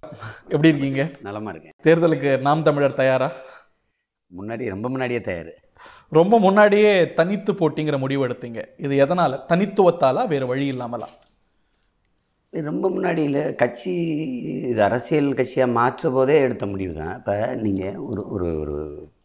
எப்படி இருக்கீங்க நலமாக இருக்கேன் தேர்தலுக்கு நாம் தமிழர் தயாரா முன்னாடி ரொம்ப முன்னாடியே தயார் ரொம்ப முன்னாடியே தனித்து போட்டிங்கிற முடிவு எடுத்தீங்க இது எதனால தனித்துவத்தாலா வேறு வழி இல்லாமலா இது ரொம்ப முன்னாடியில் கட்சி இது அரசியல் கட்சியாக மாற்ற போதே எடுத்த முடிவு தான் இப்போ நீங்கள் ஒரு ஒரு ஒரு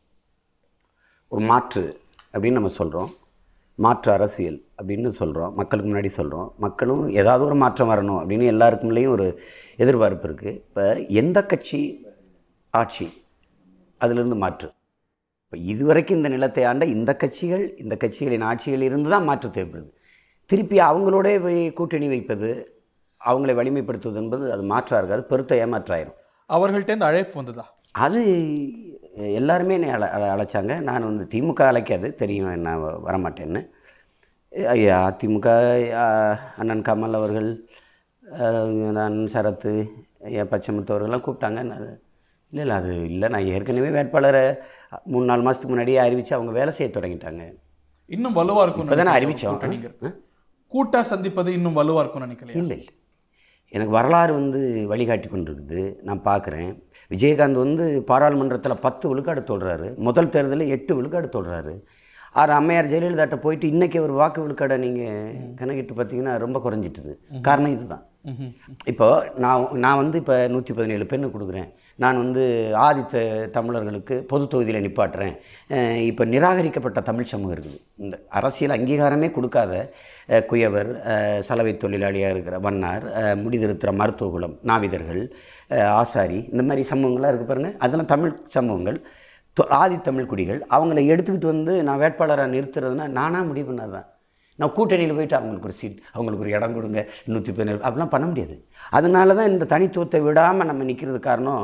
ஒரு மாற்று அப்படின்னு நம்ம சொல்கிறோம் மாற்று அரசியல் அப்படின்னு சொல்கிறோம் மக்களுக்கு முன்னாடி சொல்கிறோம் மக்களும் ஏதாவது ஒரு மாற்றம் வரணும் அப்படின்னு எல்லாருக்குள்ளேயும் ஒரு எதிர்பார்ப்பு இருக்குது இப்போ எந்த கட்சி ஆட்சி அதிலிருந்து மாற்று இப்போ இதுவரைக்கும் இந்த நிலத்தை ஆண்ட இந்த கட்சிகள் இந்த கட்சிகளின் ஆட்சியில் இருந்து தான் மாற்று தேவைப்படுது திருப்பி அவங்களோட போய் கூட்டணி வைப்பது அவங்களை வலிமைப்படுத்துவது என்பது அது மாற்றாக இருக்காது பெருத்த ஏமாற்றாயிரும் அவர்கள்ட்டேருந்து அழைப்பு வந்ததா அது எல்லாருமே என்னை அழ அழ- அழைச்சாங்க நான் வந்து திமுக அழைக்காது தெரியும் நான் வ- வரமாட்டேன்னு ஐயா, அதிமுக ஆ, அண்ணன் கமல் அவர்கள் ஆ, நான் சரத்து ஐயா பச்சைமுத்தவர்கள்லாம் கூப்பிட்டாங்க நான் இல்லை இல்லை அது இல்லை நான் ஏற்கனவே வேட்பாளரை மூணு நாலு மாதத்துக்கு முன்னாடியே அறிவித்து அவங்க வேலை செய்ய தொடங்கிட்டாங்க இன்னும் வலுவா இருக்கும் இப்போ தானே அறிவித்தோம் கூட்டா சந்திப்பது இன்னும் வலுவா இருக்கும் நினைக்கலையா இல்லை இல்லை எனக்கு வரலாறு வந்து வழிகாட்டி கொண்டிருக்குது நான் பார்க்குறேன் விஜயகாந்த் வந்து பாராளுமன்றத்தில் பத்து விழுக்காடு தொடுறாரு முதல் தேர்தலில் எட்டு விழுக்காடு தொடுறாரு ஆறு அம்மையார் ஜெயலலிதாட்ட போயிட்டு இன்றைக்கி ஒரு வாக்கு விழுக்காடை நீங்கள் கணக்கிட்டு பார்த்தீங்கன்னா ரொம்ப குறைஞ்சிட்டுது காரணம் இதுதான் ம்ஹும். இப்போ நான் நான் வந்து இப்போ நூற்றி பதினேழு பெண்ணு கொடுக்குறேன் நான் வந்து ஆதித்த தமிழர்களுக்கு பொது தொகுதியில் நிப்பாட்டுறேன் அஹ் இப்போ நிராகரிக்கப்பட்ட தமிழ் சமூகம் இருக்குது இந்த அரசியல் அங்கீகாரமே கொடுக்காத அஹ், குயவர் அஹ், சலவை தொழிலாளியாக இருக்கிற வண்ணார் அஹ், முடிதிருத்துகிற மருத்துவகுலம் நாவிதர்கள் அஹ், ஆசாரி இந்த மாதிரி சமூகங்கள்லாம் இருக்குது பாருங்கள் அதெல்லாம் தமிழ் சமூகங்கள் தொ- ஆதித்தமிழ் குடிகள் அவங்கள எடுத்துக்கிட்டு வந்து நான் வேட்பாளராக நிறுத்துறதுன்னா நானாக முடிவு பண்ணாதான் நான் கூட்டணியில் போயிட்டு அவங்களுக்கு ஒரு சீட் அவங்களுக்கு ஒரு இடம் கொடுங்க நூற்றி பதினேழு அப்படிலாம் பண்ண முடியாது அதனால தான் இந்த தனித்துவத்தை விடாமல் நம்ம நிற்கிறது காரணம்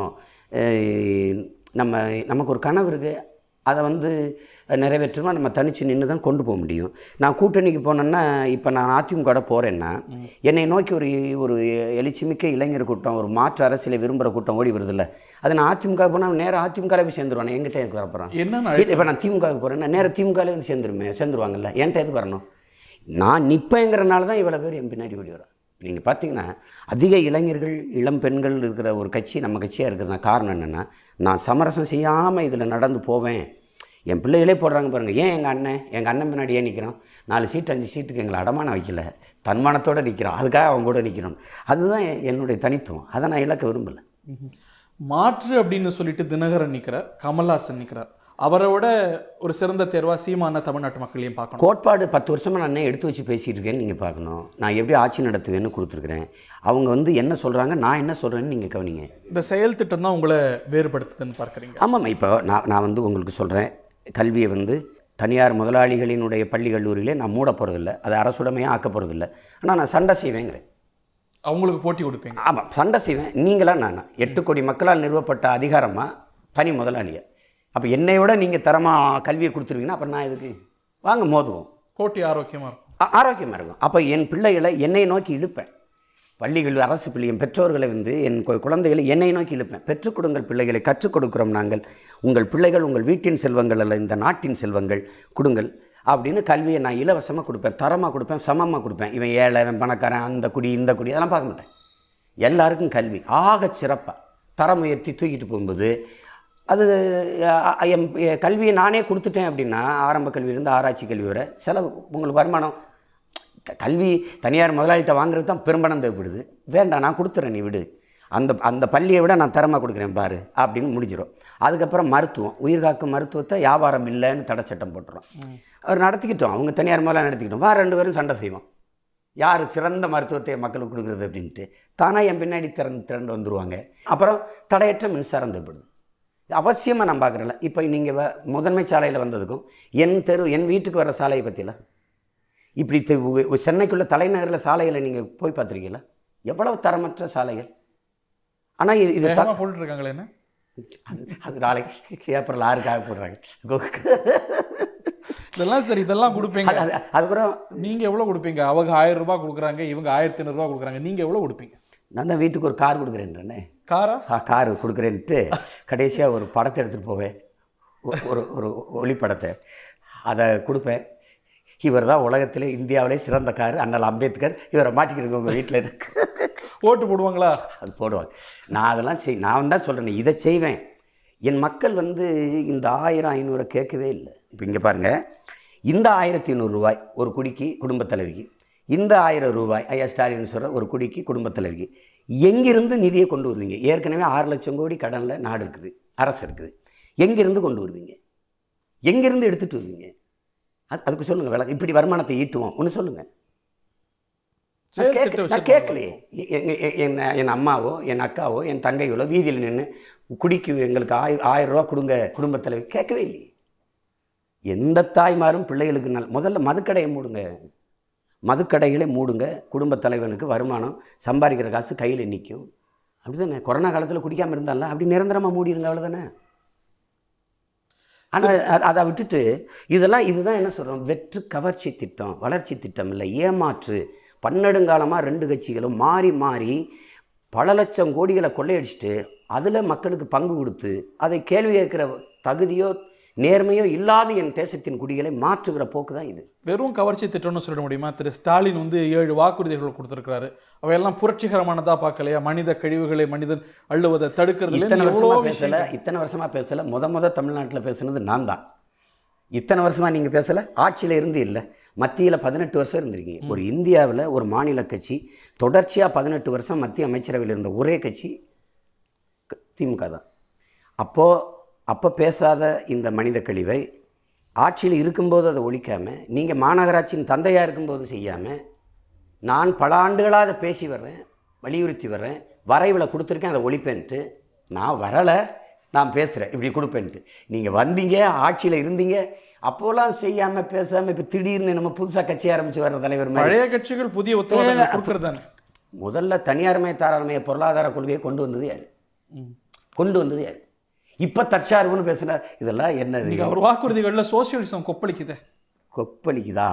அஹ், நம்ம நமக்கு ஒரு கனவு இருக்குது அதை வந்து நிறைவேற்றமா நம்ம தனித்து நின்று தான் கொண்டு போக முடியும் நான் கூட்டணிக்கு போனேன்னா இப்போ நான் அதிமுக போகிறேன்னா என்னை நோக்கி ஒரு ஒரு எழுச்சிமிக்க இளைஞர் கூட்டம் ஒரு மாற்று அரசியலை விரும்புகிற கூட்டம் ஓடி வருதில்ல அதை நான் அதிமுக போனால் நேராக அதிமுகவில் போய் சேர்ந்துருவானே என்கிட்ட எதுக்கு வரப்போகிறான் என்னன்னு அழைப்பு இப்போ நான் திமுகவுக்கு போகிறேன்னா நேராக திமுகவில் வந்து சேர்ந்துருமே சேர்ந்துருவாங்கல்ல என்கிட்ட எதுக்கு வரணும் நான் நிற்பேங்கிறனால தான் இவ்வளோ பேர் என் பின்னாடி ஓடி வரும் நீங்கள் பார்த்தீங்கன்னா அதிக இளைஞர்கள் இளம் பெண்கள் இருக்கிற ஒரு கட்சி நம்ம கட்சியாக இருக்கிறது காரணம் என்னென்னா நான் சமரசம் செய்யாமல் இதில் நடந்து போவேன் என் பிள்ளைகளே போடுறாங்க பாருங்கள் ஏன் எங்கள் அண்ணன் எங்கள் அண்ணன் பின்னாடி ஏன் நிற்கிறோம் நாலு சீட் அஞ்சு சீட்டுக்கு எங்களை அடமானம் வைக்கல தன்மானத்தோடு நிற்கிறோம் அதுக்காக அவங்க கூட நிற்கிறோம் அதுதான் எ- என்னுடைய தனித்துவம் அதை நான் இழக்க விரும்பலை ம்ஹும். மாற்று அப்படின்னு சொல்லிட்டு தினகரன் நிற்கிறார் கமல்ஹாசன் நிற்கிறார் அவரை விட ஒரு சிறந்த தேர்வா சீமான தமிழ்நாட்டு மக்களையும் பார்க்கணும் கோட்பாடு பத்து வருஷமாக நான் என்ன எடுத்து வச்சு பேசிட்டு இருக்கேன்னு நீங்கள் பார்க்கணும் நான் எப்படி ஆட்சி நடத்துவேன்னு கொடுத்துருக்குறேன் அவங்க வந்து என்ன சொல்கிறாங்க நான் என்ன சொல்கிறேன்னு நீங்கள் கவனிங்க இந்த செயல் திட்டம் தான் உங்களை வேறுபடுத்துதுன்னு பார்க்குறீங்க ஆமாம் இப்போ நான் நான் வந்து உங்களுக்கு சொல்கிறேன் கல்வியை வந்து தனியார் முதலாளிகளினுடைய பள்ளி கல்லூரியிலே நான் மூட போகிறதில்ல அதை அரசுடைமையாக ஆக்க போகிறதில்ல ஆனால் நான் சண்டை செய்வேங்கிறேன் அவங்களுக்கு போட்டி கொடுப்பீங்க ஆமாம் சண்டை செய்வேன் நீங்களா நான் எட்டு கோடி மக்களால் நிறுவப்பட்ட அதிகாரமாக தனி முதலாளியா அப்போ என்னை விட நீங்கள் தரமாக கல்வியை கொடுத்துருவீங்கன்னா அப்புறம் நான் இதுக்கு வாங்க மோதுவோம் போட்டி ஆரோக்கியமா இருக்கும் ஆ- ஆரோக்கியமா இருக்கும் அப்போ என் பிள்ளைகளை என்னை நோக்கி இழுப்பேன் பள்ளிகள் அரசு பள்ளி என் பெற்றோர்களை வந்து என் கு- குழந்தைகளை என்னை நோக்கி இழுப்பேன் பெற்றுக் கொடுங்கள் பிள்ளைகளை கற்றுக் கொடுக்கிறோம் நாங்கள் உங்கள் பிள்ளைகள் உங்கள் வீட்டின் செல்வங்கள் அல்ல இந்த நாட்டின் செல்வங்கள் கொடுங்கள் அப்படின்னு கல்வியை நான் இலவசமாக கொடுப்பேன் தரமாக கொடுப்பேன் சமமாக கொடுப்பேன் இவன் ஏழை இவன் பணக்காரன் அந்த குடி இந்த குடி அதெல்லாம் பார்க்க மாட்டேன் எல்லாருக்கும் கல்வி ஆகச் சிறப்பாக தரம் உயர்த்தி தூக்கிட்டு போகும்போது அது அ, என் எ- கல்வியை நானே கொடுத்துட்டேன் அப்படின்னா ஆரம்ப கல்வியிலேருந்து ஆராய்ச்சி கல்வி வரை செலவு உங்களுக்கு வருமானம் க- கல்வி தனியார் முதலாளிகிட்ட வாங்குறது தான் பெரும்பணம் தேவைப்படுது வேண்டாம் நான் கொடுத்துறேன் நீ விடு அந்த அந்த பள்ளியை விட நான் தரமாக கொடுக்குறேன் பாரு அப்படின்னு முடிஞ்சிடும் அதுக்கப்புறம் மருத்துவம் உயிர்காக்கும் மருத்துவத்தை வியாபாரம் இல்லைன்னு தடை சட்டம் போட்டுறோம் அவர் நடத்திக்கிட்டோம் அவங்க தனியார் முதலாளி நடத்திக்கிட்டோம் வா ரெண்டு பேரும் சண்டை செய்வோம் யார் சிறந்த மருத்துவத்தை மக்களுக்கு கொடுக்குறது அப்படின்ட்டு தானாக என் பின்னாடி திறந்து திரண்டு வந்துருவாங்க அப்புறம் தடையற்ற மின்சாரம் தேவைப்படுது அவசியமாக நான் பார்க்குறேன்ல இப்போ நீங்கள் முதன்மை சாலையில் வந்ததுக்கும் என் தெரு என் வீட்டுக்கு வர சாலையை பற்றிலாம் இப்படி தெ- உ- உ- சென்னைக்குள்ள தலைநகரில் சாலைகளை நீங்கள் போய் பார்த்துருக்கீங்களா எவ்வளவு தரமற்ற சாலைகள் ஆனால் இது இது த- வேகமா போட்டுட்டு இருக்காங்களே என்ன அது அது நாளைக்கு ஏப்ரல் ஆறுக்காக போடுறாங்க இதெல்லாம் சரி இதெல்லாம் கொடுப்பீங்க அது அது- அதுக்கப்புறம் நீங்க எவ்வளவு கொடுப்பீங்க அவங்க ஆயிரம் ரூபாய் கொடுக்குறாங்க இவங்க ஆயிரத்தி ஐநூறு ரூபாய் கொடுக்குறாங்க நீங்க எவ்வளவு கொடுப்பீங்க நான் தான் வீட்டுக்கு ஒரு கார் கொடுக்குறேன்றேனே காரா ஆ காரு கொடுக்குறேன்ட்டு கடைசியாக ஒரு படத்தை எடுத்துகிட்டு போவேன் ஒ- ஒரு ஒரு ஒளிப்படத்தை அதை கொடுப்பேன் இவர் தான் உலகத்திலே இந்தியாவிலே சிறந்த கார் அண்ணல் அம்பேத்கர் இவரை மாட்டிக்கிறீங்க உங்கள் வீட்டில் போட்டு போடுவாங்களா அது போடுவாங்க நான் அதெல்லாம் செய் நான் தான் சொல்கிறேன் இதை செய்வேன் என் மக்கள் வந்து இந்த ஆயிரம் ஐநூறை கேட்கவே இல்லை இப்போ இங்கே பாருங்கள் இந்த ஆயிரத்தி ரூபாய் ஒரு குடிக்கு குடும்பத் தலைவிக்கு இந்த ஆயிரம் ரூபாய் ஐயா ஸ்டாலின் சொல்கிற ஒரு குடிக்கு குடும்பத் தலைவிக்கு எங்கிருந்து நிதியை கொண்டு வருவீங்க ஏற்கனவே ஆறு லட்சம் கோடி கடனில் நாடு இருக்குது அரசு இருக்குது எங்கிருந்து கொண்டு வருவீங்க எங்கிருந்து எடுத்துகிட்டு வருவீங்க அது அதுக்கு சொல்லுங்கள் விளக்கம் இப்படி வருமானத்தை ஈட்டுவோம் ஒன்று சொல்லுங்கள் நான் செயல் கேட்க- திட்டம் நான் வச்சிருப்பாங்க. கேட்கலையே எ- எ- எ- என் என் அம்மாவோ என் அக்காவோ என் தங்கைகளோ வீதியில் நின்று குடிக்கு எங்களுக்கு ஆய் ஆயிரம் ரூபா கொடுங்க குடும்பத் தலைவர் கேட்கவே இல்லையே எந்த தாய்மாரும் பிள்ளைகளுக்கு நல் முதல்ல மதுக்கடையை மூடுங்க மதுக்கடைகளை மூடுங்க குடும்பத் தலைவனுக்கு வருமானம் சம்பாதிக்கிற காசு கையில் நிற்கும் அப்படிதானே கொரோனா காலத்தில் குடிக்காமல் இருந்தால அப்படி நிரந்தரமாக மூடிடுங்க அவ்வளோதானே ஆனால் அதை விட்டுட்டு இதெல்லாம் இதுதான் என்ன சொல்கிறோம் வெற்று கவர்ச்சி திட்டம் வளர்ச்சி திட்டம் இல்லை ஏமாற்று பன்னெடுங்காலமாக ரெண்டு கட்சிகளும் மாறி மாறி பல லட்சம் கோடிகளை கொள்ளையடிச்சிட்டு அதில் மக்களுக்கு பங்கு கொடுத்து அதை கேள்வி கேட்குற தகுதியோ நேர்மையோ இல்லாத என் தேசத்தின் குடிகளை மாற்றுகிற போக்கு தான் இது வெறும் கவர்ச்சி திட்டம்னு சொல்லிட முடியுமா திரு ஸ்டாலின் வந்து ஏழு வாக்குறுதிகள் கொடுத்திருக்கிறாரு அவையெல்லாம் புரட்சிகரமானதா பார்க்கலையா மனித கழிவுகளை மனிதன் அள்ளுவதை தடுக்கிறதுல இத்தனை எவ்வளோ வருஷமா விஷயம் பேசல இத்தனை வருஷமா பேசல முத முத தமிழ்நாட்டில் பேசுனது நான் தான் இத்தனை வருஷமா நீங்க பேசல ஆட்சியில இருந்து இல்லை மத்தியில் பதினெட்டு வருஷம் இருந்திருக்கீங்க ஒரு இந்தியாவில் ஒரு மாநில கட்சி தொடர்ச்சியாக பதினெட்டு வருஷம் மத்திய அமைச்சரவையில் இருந்த ஒரே கட்சி க- திமுக தான் அப்போது அப்போ பேசாத இந்த மனித கழிவை ஆட்சியில் இருக்கும்போது அதை ஒழிக்காமல் நீங்கள் மாநகராட்சியின் தந்தையாக இருக்கும்போது செய்யாமல் நான் பல ஆண்டுகளாக அதை பேசி வர்றேன் வலியுறுத்தி வர்றேன் வரைவில் கொடுத்துருக்கேன் அதை ஒழிப்பேன்ட்டு நான் வரலை நான் பேசுகிறேன் இப்படி கொடுப்பேன்ட்டு நீங்கள் வந்தீங்க ஆட்சியில் இருந்தீங்க அப்போலாம் செய்யாமல் பேசாமல் இப்போ திடீர்னு நம்ம புதுசாக கட்சி ஆரம்பித்து வர்ற தலைவர் மாதிரி பழைய கட்சிகள் புதிய உத்தரவாதங்களை கொடுக்கறது தானே முதல்ல தனியார்மய தாராளமய பொருளாதார கொள்கையை கொண்டு வந்தது யார் கொண்டு வந்தது யார் இப்போ தற்சார்புன்னு பேசுனா இதெல்லாம் என்னது இன்னைக்கு அவர் வாக்குறுதிகள்ல சோசியலிசம் கொப்பளிக்குதே கொப்பளிக்குதா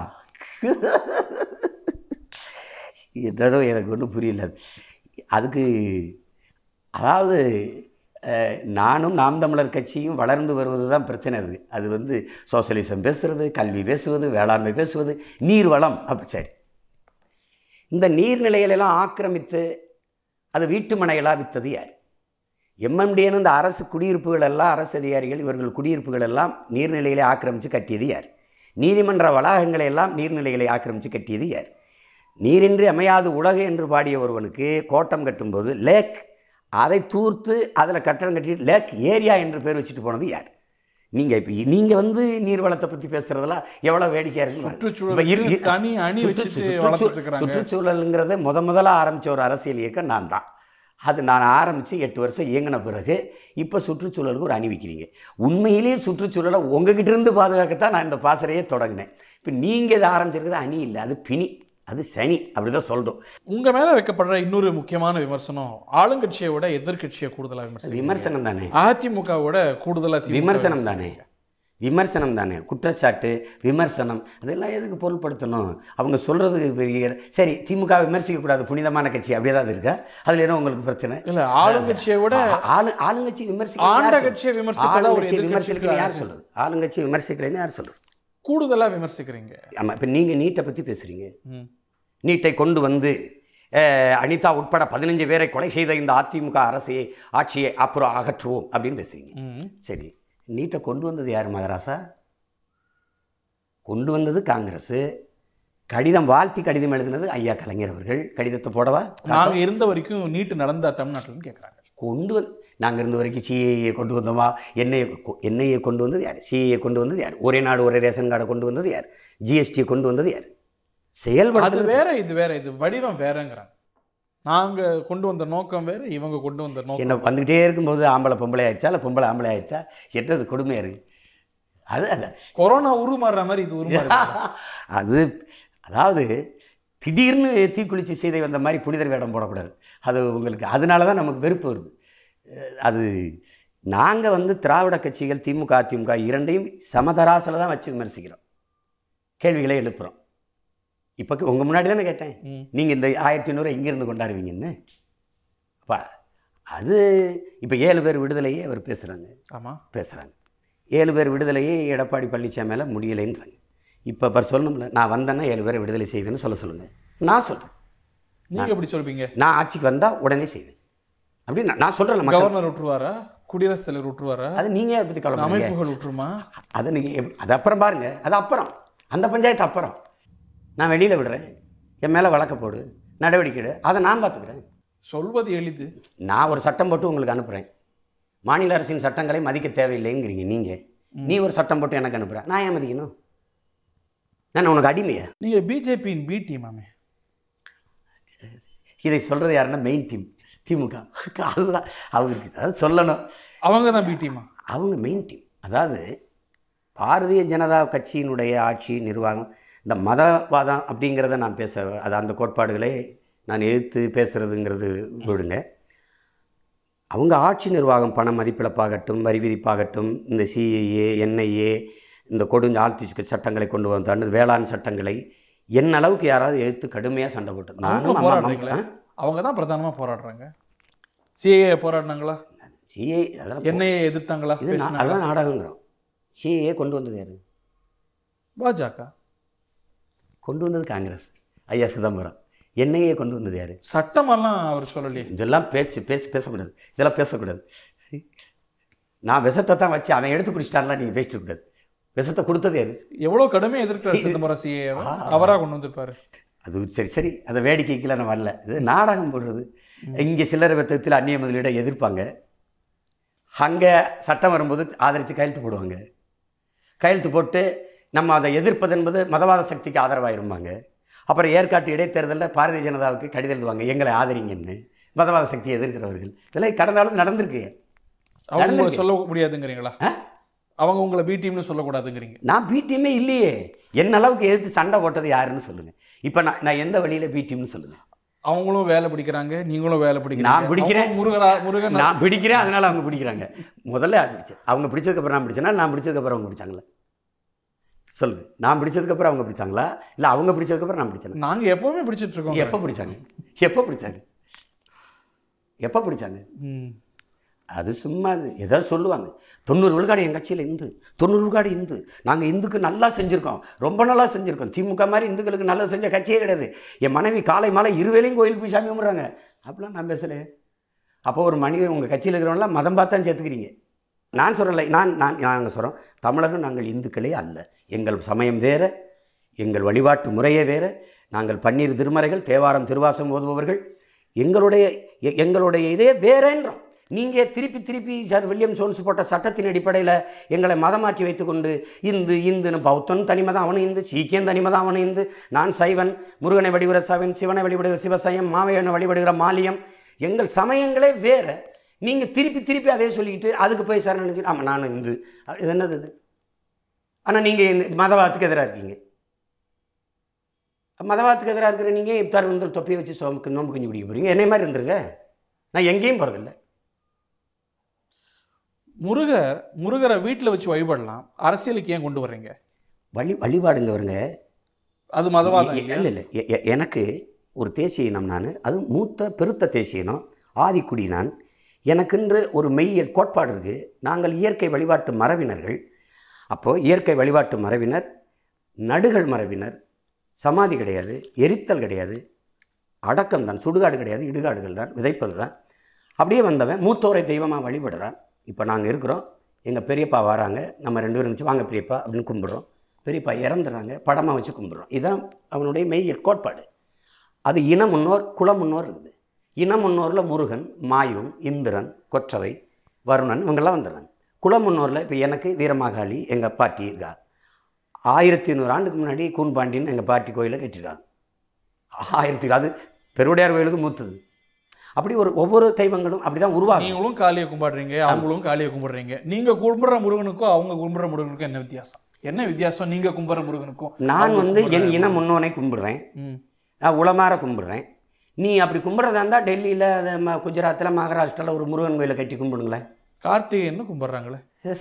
என்னடோ எனக்கு ஒன்றும் புரியல அதுக்கு அதாவது அஹ், நானும் நாம் தமிழர் கட்சியும் வளர்ந்து வருவது தான் பிரச்சனை இருக்குது அது வந்து சோசியலிசம் பேசுறது கல்வி பேசுவது வேளாண்மை பேசுவது நீர் வளம் அப்படி சரி இந்த நீர்நிலைகளெல்லாம் ஆக்கிரமித்து அது வீட்டு மனைகளாக வித்தது யார் எம்எம்டின்னு இந்த அரசு குடியிருப்புகள் எல்லாம் அரசு அதிகாரிகள் இவர்கள் குடியிருப்புகள் எல்லாம் நீர்நிலைகளை ஆக்கிரமித்து கட்டியது யார் நீதிமன்ற வளாகங்களை எல்லாம் நீர்நிலைகளை ஆக்கிரமித்து கட்டியது யார் நீரின்றி அமையாது உலகு என்று பாடிய ஒருவனுக்கு கோட்டம் கட்டும்போது லேக் அதை தூர்த்து அதில் கட்டடம் கட்டிட்டு லேக் ஏரியா என்று பேர் வச்சுட்டு போனது யார் நீங்கள் இப்போ நீங்கள் வந்து நீர்வளத்தை பற்றி பேசுகிறதெல்லாம் எவ்வளோ வேடிக்கையாக இருக்கு பாருங்க. சுற்றுச்சூழல் இப்ப இரு- இரு- தனி அணி சுற்று- வச்சுட்டு சுற்றுச்சூ- வளர்த்துட்டு இருக்கிறாங்க. சுற்றுச்சூழலுங்கிறத முத முதல்ல ஆரம்பித்த ஒரு அரசியல் இயக்கம் நான் தான் அது நான் ஆரம்பித்து எட்டு வருஷம் இயங்கின பிறகு இப்போ சுற்றுச்சூழலுக்கு ஒரு அணி வைக்கிறீங்க உண்மையிலேயே சுற்றுச்சூழலை உங்ககிட்ட இருந்து பாதுகாக்கத்தான் நான் இந்த பாசறையே தொடங்கினேன் இப்போ நீங்கள் இதை ஆரம்பிச்சிருக்கிறது அணி இல்லை அது பிணி அது சனி அப்படி தான் சொல்கிறோம் உங்க மேல வைக்கப்படுற இன்னொரு முக்கியமான விமர்சனம் ஆளுங்கட்சியை விட எதிர்க்கட்சியை கூடுதலா விமர்சனம் விமர்சனம் தானே அதிமுகவோட கூடுதலா திமுக விமர்சனம் தானே விமர்சனம் தானே குற்றச்சாட்டு விமர்சனம் அதெல்லாம் எதுக்கு பொருள்படுத்தணும் அவங்க சொல்கிறது பெரிய சரி திமுக விமர்சிக்கக்கூடாது புனிதமான கட்சி அப்படியே தான் இருக்கா அதில் என்ன உங்களுக்கு பிரச்சனை இல்ல ஆளுங்கட்சியை விட ஆ- ஆளு ஆளுங்கட்சி விமர்சிக்க ஆண்ட கட்சியை விமர்சிக்கிறதா ஒரு ஆளுங்கட்சி எதிர்க்கட்சிக்கு விமர்சிக்கலன்னு யார் ஆசை. சொல்றது ஆளுங்கட்சி விமர்சிக்கலைன்னு யார் சொல்றது கூடுதலா விமர்சிக்கிறீங்க ஆமாம் இப்போ நீங்கள் நீட்டை பற்றி பேசுகிறீங்க ம். நீட்டை கொண்டு வந்து அஹ், அனிதா உட்பட பதினஞ்சு பேரை கொலை செய்த இந்த அதிமுக அரசையை ஆட்சியை அப்புறம் அகற்றுவோம் அப்படின்னு பேசுறீங்க ம். சரி நீட்டை கொண்டு வந்தது யார் மகராசா கொண்டு வந்தது காங்கிரஸ் கடிதம் வாழ்த்தி கடிதம் எழுதினது ஐயா கலைஞர் அவர்கள் கடிதத்தை போடவா நாங்க இருந்த வரைக்கும் நீட்டு நடந்தா தமிழ்நாட்டுலன்னு கேக்குறாங்க கொண்டு வந்து நாங்கள் இருந்த வரைக்கும் சிஏஏ கொண்டு வந்தோமா என்ஐஏ என்ஐஏ கொண்டு வந்தது யார் சிஏஏ கொண்டு வந்தது யார் ஒரே நாடு ஒரே ரேஷன் கார்டை கொண்டு வந்தது யார் ஜிஎஸ்டியை கொண்டு வந்தது யார் அது செயல்படுறது வேற இது வேற இது வடிவம் வேறங்கிறாங்க நாங்க கொண்டு வந்த நோக்கம் வேற இவங்க கொண்டு வந்த நோக்கம் என்ன வந்துக்கிட்டே இருக்கும்போது ஆம்பளை பொம்பளை ஆயிடுச்சா இல்லை பொம்பளை ஆம்பளை ஆயிடுச்சா என்னது கொடுமையாக இருக்குது அது அது கொரோனா உருமாறுற மாதிரி இது உருமாறு அது அதாவது திடீர்னு தீக்குளிச்சு செய்தை வந்த மாதிரி புனிதர் வேடம் போடக்கூடாது அது உங்களுக்கு அதனால தான் நமக்கு வெறுப்பு வருது அஹ் அது நாங்கள் வந்து திராவிட கட்சிகள் திமுக அதிமுக இரண்டையும் சமதராசில் தான் வச்சு விமர்சிக்கிறோம் கேள்விகளை எழுப்புகிறோம் இப்போ உங்கள் முன்னாடி தானே கேட்டேன் ம். நீங்கள் இந்த ஆயிரத்தி ஐநூறு எங்கேருந்து கொண்டாடுவீங்கன்னு அப்பா அது இப்போ ஏழு பேர் விடுதலையே அவர் பேசுகிறாங்க ஆமா பேசுகிறாங்க ஏழு பேர் விடுதலையே எடப்பாடி பழனிசாமியால் முடியலைன்றாங்க இப்போ அவர் சொல்லணும்ல நான் வந்தேன்னா ஏழு பேரை விடுதலை செய்வேன்னு சொல்ல சொல்லுங்கள் நான் சொல்கிறேன் நீங்க எப்படி சொல்வீங்க நான் ஆட்சிக்கு வந்தால் உடனே செய்வேன் அப்படின்னு நான் நான் சொல்கிறேன் மக்கள் கவர்னர் விட்டுருவாரா குடியரசுத் தலைவர் விட்டுருவாரா அது நீங்கள் அதை பற்றி கவலை அமைப்புகள் விட்டுருமா அது நீங்கள் அது அப்புறம் பாருங்க அது அப்புறம் அந்த பஞ்சாயத்து அப்புறம் நான் வெளியில் விடுறேன் என் மேலே வழக்க போடு நடவடிக்கை எடு அதை நான் பார்த்துக்கிறேன் சொல்வது எளிது நான் ஒரு சட்டம் போட்டு உங்களுக்கு அனுப்புகிறேன் மாநில அரசின் சட்டங்களை மதிக்க தேவையில்லைங்கிறீங்க நீங்கள் நீ ஒரு சட்டம் போட்டு எனக்கு அனுப்புகிற நான் ஏன் மதிக்கணும் நான் உனக்கு அடிமையா நீங்க பிஜேபியின் பி டீமாமே இதை சொல்கிறது யாருன்னா மெயின் டீம் திமுக அதுதான் அவங்களுக்கு அதாவது சொல்லணும் அவங்க தான் பி டீமா அவங்க மெயின் டீம் அதாவது பாரதிய ஜனதா கட்சியினுடைய ஆட்சி நிர்வாகம் இந்த மதவாதம் அப்படிங்கிறத நான் பேச அது அந்த கோட்பாடுகளை நான் எதிர்த்து பேசுகிறதுங்கிறது விடுங்க அவங்க ஆட்சி நிர்வாகம் பண மதிப்பிழப்பாகட்டும் வரி விதிப்பாகட்டும் இந்த சிஏஏ என்ஐஏ இந்த கொடுஞ்ச ஆழ்த்தி சட்டங்களை கொண்டு வந்தாண்டு வேளாண் சட்டங்களை என்ன அளவுக்கு யாராவது எதிர்த்து கடுமையாக சண்டை போட்டு அவங்களும் நானும் போராடுறீங்களா அவங்க தான் பிரதானமா போராடுறாங்க சிஏஏ போராடினாங்களா சிஏ அதெல்லாம் என்ஐஏ எதிர்த்தாங்களா இது நா- பேசினாங்களா அதெல்லாம் நாடகங்கிறோம் சிஏ கொண்டு வந்தது யாரு பாஜக கொண்டு வந்தது காங்கிரஸ் ஐயா சிதம்பரம் என்னையே கொண்டு வந்தது யாரு சட்டமெல்லாம் அவர் சொல்லலையே இதெல்லாம் பேச்சு பேச்சு பேசக்கூடாது இதெல்லாம் பேசக்கூடாது நான் விஷத்தை தான் வச்சு அவன் எடுத்து குடிச்சிட்டான்லாம் நீங்கள் பேசிட்டு கூடாது விஷத்தை கொடுத்தது யாரு எவ்வளவு கடுமையா எதிர்க்கிறார் சிதம்பரம் சிஏ அவரா கொண்டு வந்திருப்பாரு அது சரி சரி அந்த வேடிக்கைக்கெல்லாம் நான் வரல இது நாடகம் போடுறது இங்கே சில்லறை வர்த்தகத்தில் அந்நிய முதலீடை எதிர்ப்பாங்க அங்கே சட்டம் வரும்போது ஆதரித்து கையெழுத்து போடுவாங்க கையெழுத்து போட்டு நம்ம அதை எதிர்ப்பது என்பது மதவாத சக்திக்கு ஆதரவாயிருப்பாங்க அப்புறம் ஏற்காட்டு இடைத்தேர்தலில் பாரதிய ஜனதாவுக்கு கடிதம் எழுதுவாங்க எங்களை ஆதரிங்கன்னு மதவாத சக்தியை எதிர்க்கிறவர்கள் இதெல்லாம் கடந்த காலம் நடந்திருக்கு அவங்க உங்களை நடந்திருக்கு. சொல்ல முடியாதுங்கிறீங்களா ஆ? அவங்க உங்களை பி டீம்னு சொல்லக்கூடாதுங்கிறீங்க நான் பி டீமே இல்லையே என்ன அளவுக்கு எதிர்த்து சண்டை போட்டது யாருன்னு சொல்லுங்கள் இப்போ நான் நான் எந்த வழியில் பி டீம்னு சொல்லுங்கள் அவங்களும் வேலை பிடிக்கிறாங்க நீங்களும் வேலை பிடிக்கிறீங்க நான் பிடிக்கிறேன். அவங்க முருகரா முருகன் நான் பிடிக்கிறேன் அதனால அவங்க பிடிக்கிறாங்க முதல்ல யார் பிடிச்சது அவங்க பிடிச்சதுக்கப்புறம் நான் பிடிச்சேனா நான் பிடிச்சதுக்கப்புறம் அவங்க பிடிச்சாங்களா சொல்லுங்க நான் பிடிச்சதுக்கப்புறம் அவங்க பிடிச்சாங்களா இல்லை அவங்க பிடிச்சதுக்கப்புறம் நான் பிடிச்சேன் நாங்க எப்பவுமே பிடிச்சிட்டு இருக்கோம் எப்போ பிடிச்சாங்க எப்போ பிடிச்சாங்க எப்போ பிடிச்சாங்க ம். அது சும்மா அது ஏதாவது சொல்லுவாங்க தொண்ணூறு விழுக்காடு என் கட்சியில் இந்து தொண்ணூறு விழுக்காடு இந்து நாங்கள் இந்துக்கு நல்லா செஞ்சுருக்கோம் ரொம்ப நல்லா செஞ்சுருக்கோம் திமுக மாதிரி இந்துக்களுக்கு நல்லா செஞ்ச கட்சியே கிடையாது என் மனைவி காலை மாலை இருவேளையும் கோயிலுக்கு போய் சாமி கும்பிட்றாங்க அப்படிலாம் நான் பேசலையே அப்போ ஒரு மனிதன் உங்கள் கட்சியில் இருக்கிறவங்களாம் மதம் பார்த்தான் சேர்த்துக்கிறீங்க நான் சொல்லலை நான் நான் நாங்கள் சொல்கிறோம் தமிழர்கள் நாங்கள் இந்துக்களே அல்ல எங்கள் சமயம் வேறு எங்கள் வழிபாட்டு முறையே வேறு நாங்கள் பன்னீர் திருமறைகள் தேவாரம் திருவாசம் ஓதுபவர்கள் எங்களுடைய எ- எங்களுடைய இதே வேறேன்றோம் நீங்கள் திருப்பி திருப்பி சார் வில்லியம் ஜோன்ஸ் போட்ட சட்டத்தின் அடிப்படையில் எங்களை மதம் மாற்றி வைத்துக்கொண்டு இந்து இந்துன்னு பௌத்தன் தனிமதம் அவனும் இந்து சீக்கியம் தனிமதம் அவனும் இந்து நான் சைவன் முருகனை வழிபடுகிற சைவன் சிவனை வழிபடுகிற சிவசையம் மாவையனை வழிபடுகிற மாலியம் எங்கள் சமயங்களே வேறு நீங்கள் திருப்பி திருப்பி அதே சொல்லிக்கிட்டு அதுக்கு போய் சார் நினச்சி ஆமாம் நான் இந்து அ- இது என்னது இது ஆனால் நீங்கள் மதவாதத்துக்கு எதிராக இருக்கீங்க மதவாதத்துக்கு எதிராக இருக்கிற நீங்கள் இப்தார் வந்து தொப்பியை வச்சு சோமுக்கு நோம்பு கஞ்சி குடிக்க போகிறீங்க என்னை மாதிரி இருந்துருங்க நான் எங்கேயும் போகிறதில்ல முருகர் முருகரை வீட்டில் வச்சு வழிபடலாம் அரசியலுக்கு ஏன் கொண்டு வர்றீங்க வழி வழிபாடுங்கவருங்க அது மதவாதம் இல்லை இல்லை இல்லை எனக்கு ஒரு தேசிய இனம் நான் அது மூத்த பெருத்த தேசிய இனம் ஆதிக்குடி நான் எனக்கென்று ஒரு மெய்யியல் கோட்பாடு இருக்குது நாங்கள் இயற்கை வழிபாட்டு மரபினர்கள் அப்போது இயற்கை வழிபாட்டு மரபினர் நடுகள் மரபினர் சமாதி கிடையாது எரித்தல் கிடையாது அடக்கம் தான் சுடுகாடு கிடையாது இடுகாடுகள் தான் விதைப்பது தான் அப்படியே வந்தவன் மூத்தோரை தெய்வமாக வழிபடுறான் இப்போ நாங்கள் இருக்கிறோம் எங்கள் பெரியப்பா வராங்க நம்ம ரெண்டு பேரும் இருந்துச்சு வாங்க பெரியப்பா அப்படின்னு கும்பிட்றோம் பெரியப்பா இறந்துடுறாங்க படமாக வச்சு கும்பிட்றோம் இதுதான் அவனுடைய மெய்யியல் கோட்பாடு அது இன முன்னோர் குல முன்னோர் இருக்குது இன முன்னோரில் முருகன் மாயூன் இந்திரன் கொற்றவை வருணன் இவங்கெல்லாம் வந்துடுறாங்க குல முன்னோரில் இப்போ எனக்கு வீரமாகாளி எங்கள் பாட்டி இருக்கா ஆயிரத்தி ஐநூறு ஆண்டுக்கு முன்னாடி கூன்பாண்டின்னு எங்கள் பாட்டி கோயிலை கட்டியிருக்காங்க ஆயிரத்தி அது பெருவுடையார் கோயிலுக்கு மூத்தது அப்படி ஒரு ஒவ்வொரு தெய்வங்களும் அப்படி தான் உருவாகும் நீங்களும் காளியை கும்பிடுறீங்க அவங்களும் காளியை கும்பிடுறீங்க நீங்க கும்பிடுற முருகனுக்கும் அவங்க கும்பிடுற முருகனுக்கும் என்ன வித்தியாசம் என்ன வித்தியாசம் நீங்க கும்பிடுற முருகனுக்கும் நான் அவங்க வந்து என் கும்பிடுற- இன முன்னோனை கும்பிடுறேன் ம். நான் உளமாற கும்பிடுறேன் நீ அப்படி கும்பிட்றதா இருந்தால் டெல்லியில் குஜராத்தில் மகாராஷ்டிராவில் ஒரு முருகன் கோயிலை கட்டி கும்பிடுங்களேன் கார்த்திகேயன்னு கும்பிடுறாங்களே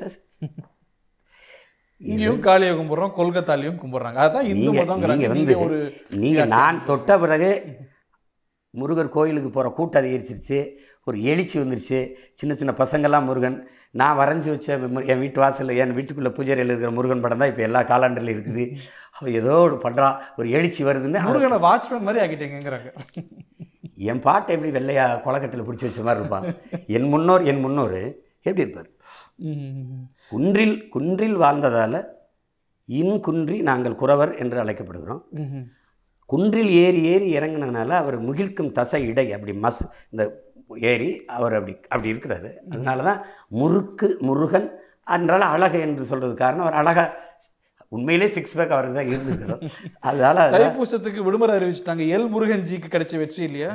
இங்கேயும் காளியை கும்பிடுறோம் கொல்கத்தாலையும் கும்பிடுறாங்க அதான் இந்து நீங்க மதங்கிறாங்க நீங்க நீங்க வந்து ஒரு நீங்க நான் தொட்ட பிறகு முருகர் கோயிலுக்கு போகிற கூட்டம் அதிகரிச்சிருச்சு ஒரு எழுச்சி வந்துருச்சு சின்ன சின்ன பசங்கள்லாம் முருகன் நான் வரைஞ்சி வச்ச மு- என் வீட்டு வாசலில் என் வீட்டுக்குள்ளே பூஜையில் இருக்கிற முருகன் படம் தான் இப்போ எல்லா காலாண்டர்லையும் இருக்குது அவன் ஏதோ ஒரு பண்ணுறான் ஒரு எழுச்சி வருதுன்னு முருகனை வாட்ச்மேன் மாதிரி ஆக்கிட்டேங்கிறாங்க என் பாட்டை எப்படி வெள்ளையா கொலக்கட்டில் பிடிச்சி வச்ச மாதிரி இருப்பான் என் முன்னோர் என் முன்னோர் எப்படி இருப்பார் ம். குன்றில் குன்றில் வாழ்ந்ததால் இன் குன்றி நாங்கள் குறவர் என்று அழைக்கப்படுகிறோம் ம்ஹும். குன்றில் ஏறி ஏறி இறங்குனதுனால அவர் முகிழ்க்கும் தசை இடை அப்படி மஸ் இந்த ஏறி அவர் அப்படி அப்படி இருக்கிறாரு அதனால தான் முறுக்கு முருகன் அதனால அழகு என்று சொல்கிறது காரணம் அவர் அழகா உண்மையிலே சிக்ஸ் பேக் அவருக்கு தான் இருந்துக்கிறோம் அதனால அது- தைப்பூசத்துக்கு விடுமுறை அறிவிச்சிட்டாங்க எல் முருகன் ஜிக்கு கிடைச்ச வெற்றி இல்லையா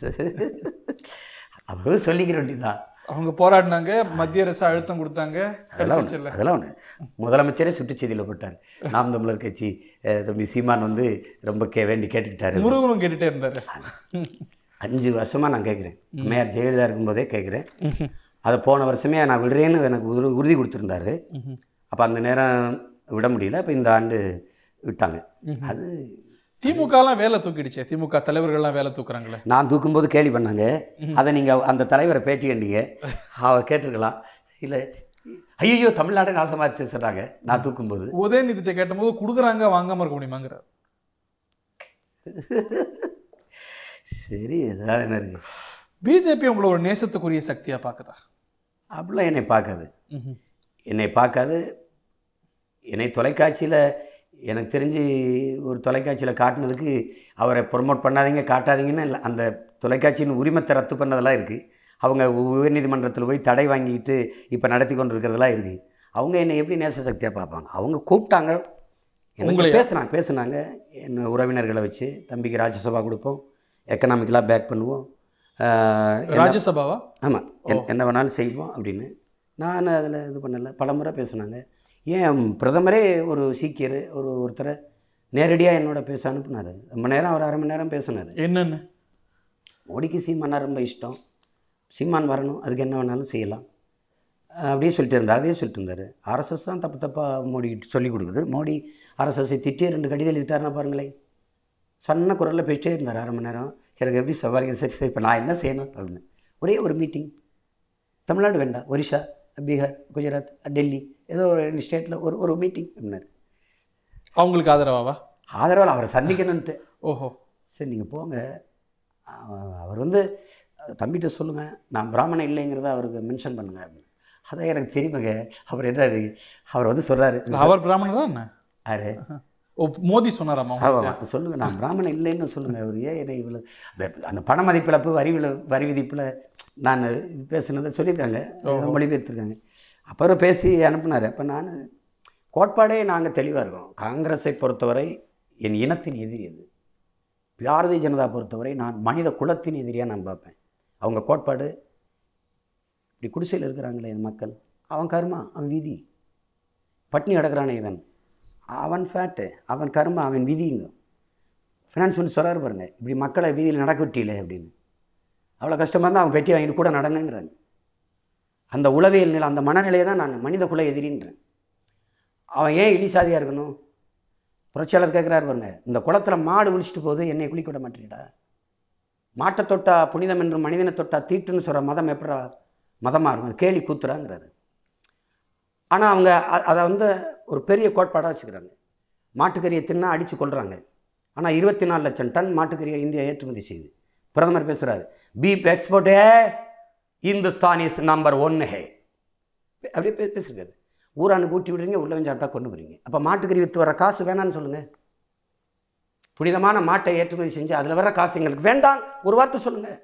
அவரும் சொல்லிக்கிற வேண்டியதான் அவங்க போராடினாங்க மத்திய அரசு அழுத்தம் கொடுத்தாங்க அதெல்லாம் கிடைச்சிச்சு ஒன்று அதெல்லாம் ஒன்று முதலமைச்சரே சுற்றுச்செய்தியில் போட்டார் நாம் தமிழர் கட்சி அஹ், தம்பி சீமான் வந்து ரொம்ப கே வேண்டி கேட்டுக்கிட்டாரு முருகனும் கேட்டுட்டே இருந்தாரு அஞ்சு வருஷமாக நான் கேட்குறேன் அம்மையார் ஜெயலலிதா இருக்கும்போதே கேட்குறேன் அதை போன வருஷமே நான் விடுறேன்னு எனக்கு உறு உறுதி கொடுத்துருந்தாரு அப்போ அந்த நேரம் விட முடியல இப்போ இந்த ஆண்டு விட்டாங்க அது திமுகலாம் வேலை தூக்கிடுச்சே திமுக தலைவர்கள்லாம் வேலை தூக்குறாங்களே நான் தூக்கும்போது கேலி பண்ணாங்க அதை நீங்கள் அந்த தலைவரை பேட்டி கண்டீங்க அவர் கேட்டிருக்கலாம் இல்லை ஐயோ தமிழ்நாடு நாசமாக சொல்கிறாங்க நான் தூக்கும்போது உதயநிதிட்ட கேட்டபோது கொடுக்குறாங்க வாங்காம இருக்க முடியுமாங்கிறார் சரி இதான் என்ன இருக்கு பிஜேபி உங்களை ஒரு நேசத்துக்குரிய சக்தியா பார்க்குதா அப்படிலாம் என்னை பார்க்காது ம்ஹும். என்னை பார்க்காது என்னை தொலைக்காட்சியில் எனக்கு தெரிஞ்சு ஒரு தொலைக்காட்சியில் காட்டினதுக்கு அவரை ப்ரொமோட் பண்ணாதீங்க காட்டாதீங்கன்னு இல்ல. அந்த தொலைக்காட்சியின் உரிமத்தை ரத்து பண்ணதெல்லாம் இருக்குது அவங்க உயர்நீதிமன்றத்தில் போய் தடை வாங்கிட்டு இப்போ நடத்தி கொண்டு இருக்கிறதெல்லாம் இருக்குது அவங்க என்னை எப்படி நேச சக்தியாக பார்ப்பாங்க அவங்க கூப்பிட்டாங்க எனக்கு உங்களையா? பேசுனாங்க பேசுனாங்க என்ன உறவினர்களை வச்சு தம்பிக்கு ராஜ்யசபா கொடுப்போம் எக்கனாமிக்கலாக பேக் பண்ணுவோம் ஆஹ், ராஜ்யசபாவா ஆமாம் என்ன வேணாலும் செய்வோம் அப்படின்னு நான் அதில் இது பண்ணலை பலமுறை பேசுனாங்க ஏன் பிரதமரே ஒரு சீக்கியர் ஒரு ஒருத்தரை நேரடியாக என்னோட பேச அனுப்புனார் ரொம்ப நேரம் ஒரு அரை மணி நேரம் பேசினார் என்னன்னு மோடிக்கு சீமானா ரொம்ப இஷ்டம் சீமான் வரணும் அதுக்கு என்ன வேணாலும் செய்யலாம் அஹ் அப்படியே சொல்லிட்டு இருந்தார் அதே சொல்லிட்டு இருந்தார் ஆர்எஸ்எஸ் தான் தப்பு தப்பாக மோடி சொல்லிக் கொடுக்குது மோடி ஆர்எஸ்எஸ்ஸை திட்டி ரெண்டு கடிதம் எழுதிட்டாருன்னா பாருங்களேன் சன்ன குரலில் பேசிட்டே இருந்தார் அரை மணி நேரம் எனக்கு எப்படி சவாரிங்க சரி சரி இப்போ நான் என்ன செய்யணும் அப்படின்னு ஒரே ஒரு மீட்டிங் தமிழ்நாடு வேண்டாம் ஒரிஷா பீகார் குஜராத் டெல்லி ஏதோ ஒரு ஸ்டேட்டில் ஒரு ஒரு மீட்டிங் அப்படின்னாரு அவங்களுக்கு ஆதரவாவா ஆதரவால் அவரை சந்திக்கணுன்ட்டு ஓஹோ சரி நீங்கள் போங்க அவ- அவர் வந்து தம்பிகிட்ட சொல்லுங்கள் நான் பிராமணன் இல்லைங்கிறத அவருக்கு மென்ஷன் பண்ணுங்க அப்படின்னு அதான் எனக்கு தெரியுமாங்க அவர் என்ன அவர் வந்து சொல்கிறாரு அவர் பிராமணர் தான் என்ன யாரு ஓ மோடி சொன்னாராமா ஆமாம் சொல்லுங்கள் நான் பிராமணன் இல்லைன்னு சொல்லுங்கள் அவர் ஏன் என்னை இவ்வளோ அந்த அந்த பண மதிப்பிழப்பு வரி வில- வரி விதிப்பில் நான் இது பேசுனதை சொல்லியிருக்காங்க மொழிபெயர்த்திருக்காங்க அப்புறம் பேசி அனுப்புனார் அப்போ நான் கோட்பாடே நாங்கள் தெளிவாக இருக்கோம் காங்கிரஸை பொறுத்தவரை என் இனத்தின் எதிரி அது பாரதிய ஜனதா பொறுத்தவரை நான் மனித குலத்தின் எதிரியாக நான் பார்ப்பேன் அவங்க கோட்பாடு இப்படி குடிசையில் இருக்கிறாங்களே இந்த மக்கள் அவன் கர்மா அவன் விதி பட்னி கிடக்குறானே இவன் அவன் ஃபேட்டு அவன் கர்மா அவன் விதிங்க ஃபினான்ஸ் வந்து சொல்கிறாரு பாருங்க இப்படி மக்களை வீதியில் நடக்க விட்டீங்களே அப்படின்னு அவ்வளோ கஷ்டமாக இருந்தால் அவன் பெட்டி வாங்கிட்டு கூட நடங்கங்கிறாங்க அந்த உளவியல் நிலை அந்த மனநிலையை தான் நான் மனித குல எதிரின்றேன் அவன் ஏன் இழிசாதியாக இருக்கணும் புரட்சியாளர் கேட்குறாரு பாருங்க இந்த குளத்தில் மாடு குளிச்சுட்டு போகுது என்னை குளிக்க விட மாட்டேடா மாட்டை தொட்டா புனிதம் என்று மனிதனை தொட்டா தீட்டுன்னு சொல்கிற மதம் எப்படா மதமாக இருக்கும் அது கேலி கூத்துறாங்கிறாரு ஆனால் அவங்க அ- அதை வந்து ஒரு பெரிய கோட்பாடாக வச்சுக்கிறாங்க மாட்டுக்கறியை தின்னா அடித்து கொள்கிறாங்க ஆனால் இருபத்தி நாலு லட்சம் டன் மாட்டுக்கறியை இந்தியா ஏற்றுமதி செய்யுது பிரதமர் பேசுகிறாரு beef export hey Hindustan is number ஒன்று ஹே அப்படியே பே பேசியிருக்காரு ஊரானுக்கு ஊட்டி விடுறீங்க உள்ள வந்து சாப்பிட்டா கொண்டு போகிறீங்க அப்போ மாட்டுக்கறி விற்று வர காசு வேணான்னு சொல்லுங்கள் புனிதமான மாட்டை ஏற்றுமதி செஞ்சு அதில் வர காசு எங்களுக்கு வேண்டாம் ஒரு வார்த்தை சொல்லுங்கள்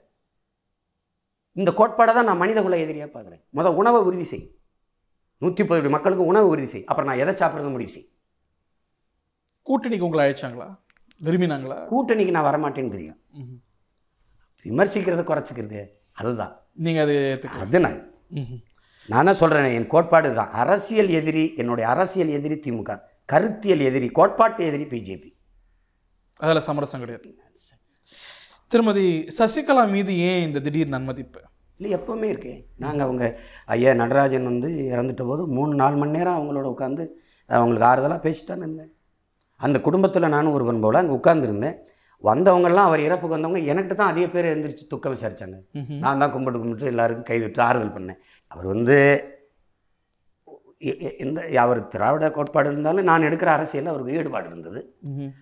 இந்த கோட்பாடை தான் நான் மனித குல எதிரியாக பார்க்குறேன் முத உணவை உறுதி செய் நூற்றி முப்பது கோடி மக்களுக்கு உணவு உறுதி செய் அப்புறம் நான் எதை சாப்பிட்றது முடிவு செய் கூட்டணிக்கு உங்களை அழைச்சாங்களா விரும்பினாங்களா கூட்டணிக்கு நான் வரமாட்டேன்னு தெரியும் ம்ஹும். விமர்சிக்கிறத குறைச்சிக்கிறது அதுதான் நீங்க அதை ஏத்துக்கலாம் அது நான் ம்ஹும். நான் தான் சொல்கிறேன் என் கோட்பாடு தான் அரசியல் எதிரி என்னுடைய அரசியல் எதிரி திமுக கருத்தியல் எதிரி கோட்பாட்டு எதிரி பிஜேபி அதில் சமரசம் கிடையாது திருமதி சசிகலா மீது ஏன் இந்த திடீர் நன்மதிப்பு இல்லை எப்போவுமே இருக்கு நாங்கள் அவங்க ஐயா நடராஜன் வந்து இறந்துட்ட போது மூணு நாலு மணி நேரம் அவங்களோட உட்காந்து அவங்களுக்கு ஆறுதலாக பேசிட்டான்னு இருந்தேன் அந்த குடும்பத்தில் நானும் ஒருவன் போல் அங்கே உட்காந்துருந்தேன் வந்தவங்கெல்லாம் அவர் இறப்புக்கு வந்தவங்க எனக்கிட்ட தான் அதிக பேர் எழுந்திரிச்சு துக்கம் விசாரிச்சாங்க நான் தான் கும்பிட்டு கும்பிட்டு எல்லாருக்கும் கைவிட்டு ஆறுதல் பண்ணேன் அவர் வந்து இ- இ- இந்த அவர் திராவிட கோட்பாடு இருந்தாலும் நான் எடுக்கிற அரசியலில் அவருக்கு ஈடுபாடு இருந்தது ம்ஹும்.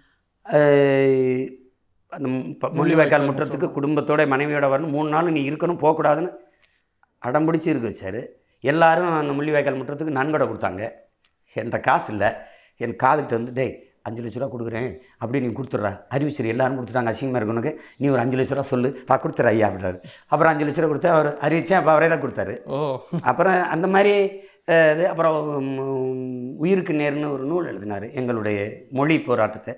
அஹ் அந்த மு- ப- முள்ளிவாய்க்கால் முற்றத்துக்கு குடும்பத்தோட மனைவியோட வரணும் மூணு நாள் நீ இருக்கணும் போகக்கூடாதுன்னு அடம் பிடிச்சி இருக்க வச்சார் எல்லாரும் அந்த முள்ளிவாய்க்கால் முற்றத்துக்கு நன்கொடை கொடுத்தாங்க என்கிட்ட காசு இல்லை என் காதுகிட்ட வந்து டேய் அஞ்சு லட்ச ரூபா கொடுக்குறேன் அப்படி நீ கொடுத்துட்றா அறிவிச்சர் எல்லாரும் கொடுத்துட்டாங்க அசிங்கமாக இருக்கு உனக்கு நீ ஒரு அஞ்சு லட்ச ரூபா சொல்லு பா கொடுத்துற ஐயா அப்படின்னாரு அப்புறம் அஞ்சு லட்ச ரூபா கொடுத்தா அவர் அறிவிச்சேன் அப்போ அவரே தான் கொடுத்தாரு ஓ அப்புறம் அந்த மாதிரி அஹ், இது அப்புறம் ம், உயிருக்கு நேர்னு ஒரு நூல் எழுதினார் எங்களுடைய மொழி போராட்டத்தை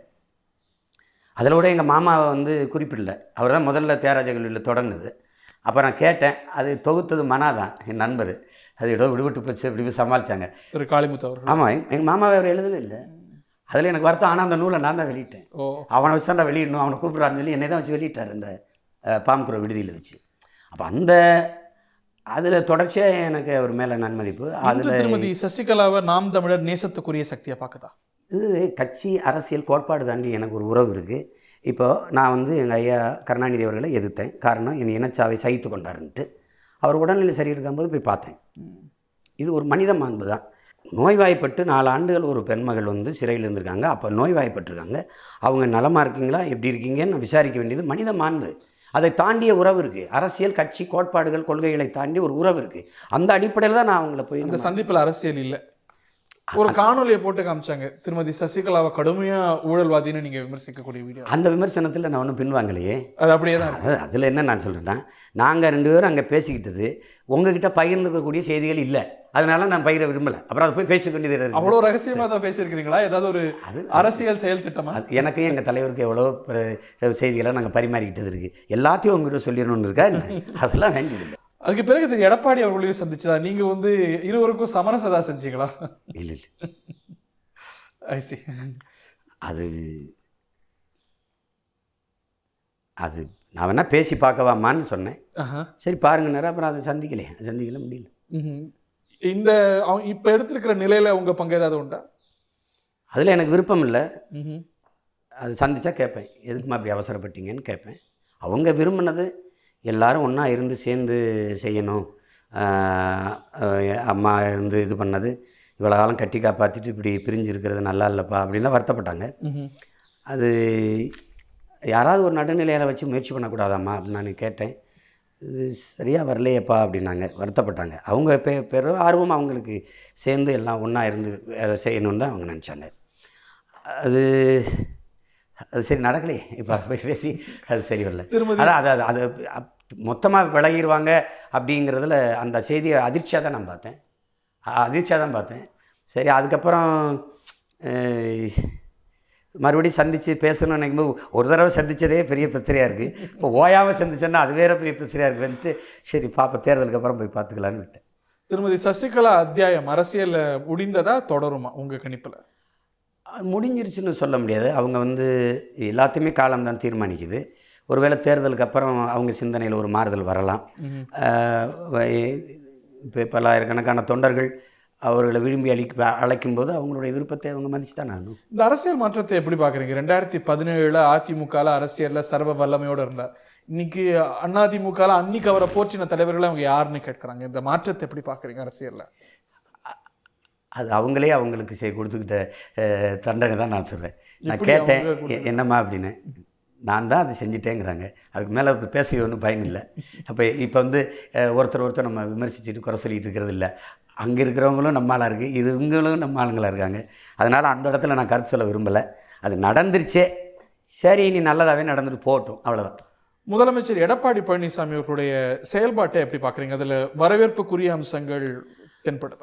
அதில் கூட எங்கள் மாமாவை வந்து குறிப்பிடல அவர் தான் முதல்ல தியாகராஜ கல்லூரியில் தொடங்குனது அப்போ நான் கேட்டேன் அது தொகுத்தது மனா தான் என் நண்பர் அது ஏதோ விடுபட்டு போச்சு இப்படி போய் சமாளித்தாங்க திரு காளிமுத்து அவர்கள் ஆமாம் எங்கள் மாமாவை அவர் எழுதவே இல்லை அதில் எனக்கு வருத்தம் ஆனால் அந்த நூலை நான் தான் வெளியிட்டேன் ஓ அவனை வச்சு தான் வெளியிடணும் அவனை கூப்பிட்றான்னு சொல்லி என்னை தான் வச்சு வெளியிட்டார் இந்த அஹ், பாம்குரோ விடுதியில் வச்சு அப்போ அந்த அதில் தொடர்ச்சியாக எனக்கு அவர் மேலே நன்மதிப்பு இன்று அதில் திருமதி சசிகலாவை நாம் தமிழர் நேசத்துக்குரிய சக்தியா பார்க்குதா இது கட்சி அரசியல் கோட்பாடு தாண்டி எனக்கு ஒரு உறவு இருக்குது இப்போ நான் வந்து எங்கள் ஐயா கருணாநிதி அவர்களை எதிர்த்தேன் காரணம் என் இனச்சாவை சகித்து கொண்டாருன்ட்டு அவர் உடல்நிலை சரி இருக்கும்போது போய் பார்த்தேன் இது ஒரு மனித மாண்பு தான் நோய்வாய்ப்பட்டு நாலு ஆண்டுகள் ஒரு பெண்மகள் வந்து சிறையில் இருந்திருக்காங்க அப்போ நோய்வாய்ப்பட்டிருக்காங்க அவங்க நலமாக இருக்கீங்களா எப்படி இருக்கீங்கன்னு நான் விசாரிக்க வேண்டியது மனித மாண்பு அதை தாண்டிய உறவு இருக்குது அரசியல் கட்சி கோட்பாடுகள் கொள்கைகளை தாண்டி ஒரு உறவு இருக்குது அந்த அடிப்படையில் தான் நான் அவங்கள போய் இந்த சந்திப்பில் அரசியல் இல்லை ஒரு காணொலியை போட்டு காமிச்சாங்க திருமதி சசிகலாவை கடுமையா ஊழல்வாதின்னு நீங்க விமர்சிக்கக்கூடிய வீடியோ அந்த விமர்சனத்தில் நான் ஒன்றும் பின்வாங்கலையே அது அப்படியே தான் இருக்கு. அது அதில் என்ன நான் சொல்கிறேன்னா நாங்கள் ரெண்டு பேரும் அங்கே பேசிக்கிட்டது உங்ககிட்ட பகிர்ந்துக்கக்கூடிய செய்திகள் இல்லை அதனால நான் பகிர விரும்பலை அப்புறம் அதை போய் பேசிக்க வேண்டியது இருக்கு. அவ்வளோ ரகசியமா தான் பேசியிருக்கிறீங்களா ஏதாவது ஒரு அது அரசியல் செயல் திட்டமா அது எனக்கும் எங்கள் தலைவருக்கு எவ்வளோ ப- செய்திகளை நாங்கள் பரிமாறிக்கிட்டது இருக்குது எல்லாத்தையும் உங்ககிட்ட சொல்லிடணும்னு இருக்கா என்ன? அதெல்லாம் வேண்டியதில்லை அதுக்கு பிறகு திரு எடப்பாடி அவர்களையும் சந்திச்சதா நீங்க வந்து இருவருக்கும் சமரசதா செஞ்சீங்களா இல்லை இல்லை ஐசி அது அது நான் வேணா பேசி பார்க்கவாமான்னு சொன்னேன் சரி பாருங்கன்னாரு அப்புறம் அதை சந்திக்கலையே சந்திக்கல முடியல இந்த அவங்க இப்ப எடுத்திருக்கிற நிலையில உங்க பங்கு ஏதாவது உண்டா அதில் எனக்கு விருப்பம் இல்லை ம்ஹும். அது சந்திச்சா கேட்பேன் எதுக்குமா அப்படி அவசரப்பட்டீங்கன்னு கேட்பேன் அவங்க விரும்பினது எல்லாரும் ஒன்றா இருந்து சேர்ந்து செய்யணும் ஆஹ் ஆஹ் அம்மா இருந்து இது பண்ணது இவ்வளோ காலம் கட்டி காப்பாற்றிட்டு இப்படி பிரிஞ்சு இருக்கிறது நல்லா இல்லைப்பா அப்படின்னு தான் வருத்தப்பட்டாங்க ம்ஹும். அது யாராவது ஒரு நடுநிலையில் வச்சு முயற்சி பண்ணக்கூடாதாம்மா அப்படின்னு நான் கேட்டேன் இது சரியாக வரலையேப்பா அப்படின்னாங்க வருத்தப்பட்டாங்க அவங்க பெ பெரும் ஆர்வம் அவங்களுக்கு சேர்ந்து எல்லாம் ஒன்றா இருந்து வேலை செய்யணும்னு தான் அவங்க நினச்சாங்க அது அது சரி நடக்கலையே இப்போ போய் பேசி அது சரி வரல திருமதி அதான் அது அது அது மொத்தமாக விலகிடுவாங்க அப்படிங்கிறதுல அந்த செய்தியை அதிர்ச்சியாக தான் நான் பார்த்தேன் அதிர்ச்சியாக தான் பார்த்தேன் சரி அதுக்கப்புறம் அஹ், மறுபடியும் சந்தித்து பேசணும்னு நினைக்கும் போது ஒரு தடவை சந்தித்ததே பெரிய பிரச்சனையாக இருக்குது இப்போ ஓயாமல் சந்திச்சேன்னா அது வேற பெரிய பிரச்சனையாக இருக்குன்ட்டு சரி பாப்பா தேர்தலுக்கு அப்புறம் போய் பார்த்துக்கலான்னு விட்டேன் திருமதி சசிகலா அத்தியாயம் அரசியல்ல முடிந்ததா தொடருமா உங்க கணிப்புல அது முடிஞ்சிருச்சுன்னு சொல்ல முடியாது அவங்க வந்து எல்லாத்தையுமே காலம்தான் தீர்மானிக்குது ஒருவேளை தேர்தலுக்கு அப்புறம் அவங்க சிந்தனையில் ஒரு மாறுதல் வரலாம் ம்ஹும். இப்போ பல்லாயிரக்கணக்கான தொண்டர்கள் அவர்களை விரும்பி அளிக்க அழைக்கும்போது அவங்களுடைய விருப்பத்தை அவங்க மதிச்சு தான் ஆகணும் இந்த அரசியல் மாற்றத்தை எப்படி பாக்குறீங்க ரெண்டாயிரத்தி பதினேழுல அதிமுகல அரசியல்ல சர்வ வல்லமையோட இருந்தார் இன்னைக்கு அதிமுகல அன்னைக்கு அவரை போற்றின தலைவர்களை அவங்க யாருன்னு கேட்கறாங்க இந்த மாற்றத்தை எப்படி பாக்குறீங்க அரசியல்ல அது அவங்களே அவங்களுக்கு செய் கொடுத்துக்கிட்ட அஹ், தண்டனை தான் நான் சொல்கிறேன் நான் எப்படி கேட்டேன் அவங்க கொடுத்து- எ- என்னம்மா அப்படின்னு நான் தான் அதை செஞ்சுட்டேங்கிறாங்க அதுக்கு மேலே இப்போ பேச ஒன்றும் பயன் இல்லை அப்போ இப்போ வந்து அஹ், ஒருத்தர் ஒருத்தர் நம்ம விமர்சிச்சுட்டு குறை சொல்லிட்டு இருக்கிறது இல்லை அங்கே இருக்கிறவங்களும் நம்ம ஆளாக இருக்குது இது இவங்களும் நம்ம ஆளுங்களாக இருக்காங்க அதனால் அந்த இடத்துல நான் கருத்து சொல்ல விரும்பலை அது நடந்துருச்சே சரி நீ நல்லதாகவே நடந்துட்டு போகட்டும் அவ்வளோதான் முதலமைச்சர் எடப்பாடி பழனிசாமி அவர்களுடைய செயல்பாட்டை எப்படி பாக்குறீங்க அதுல வரவேற்புக்குரிய அம்சங்கள் தென்படுதா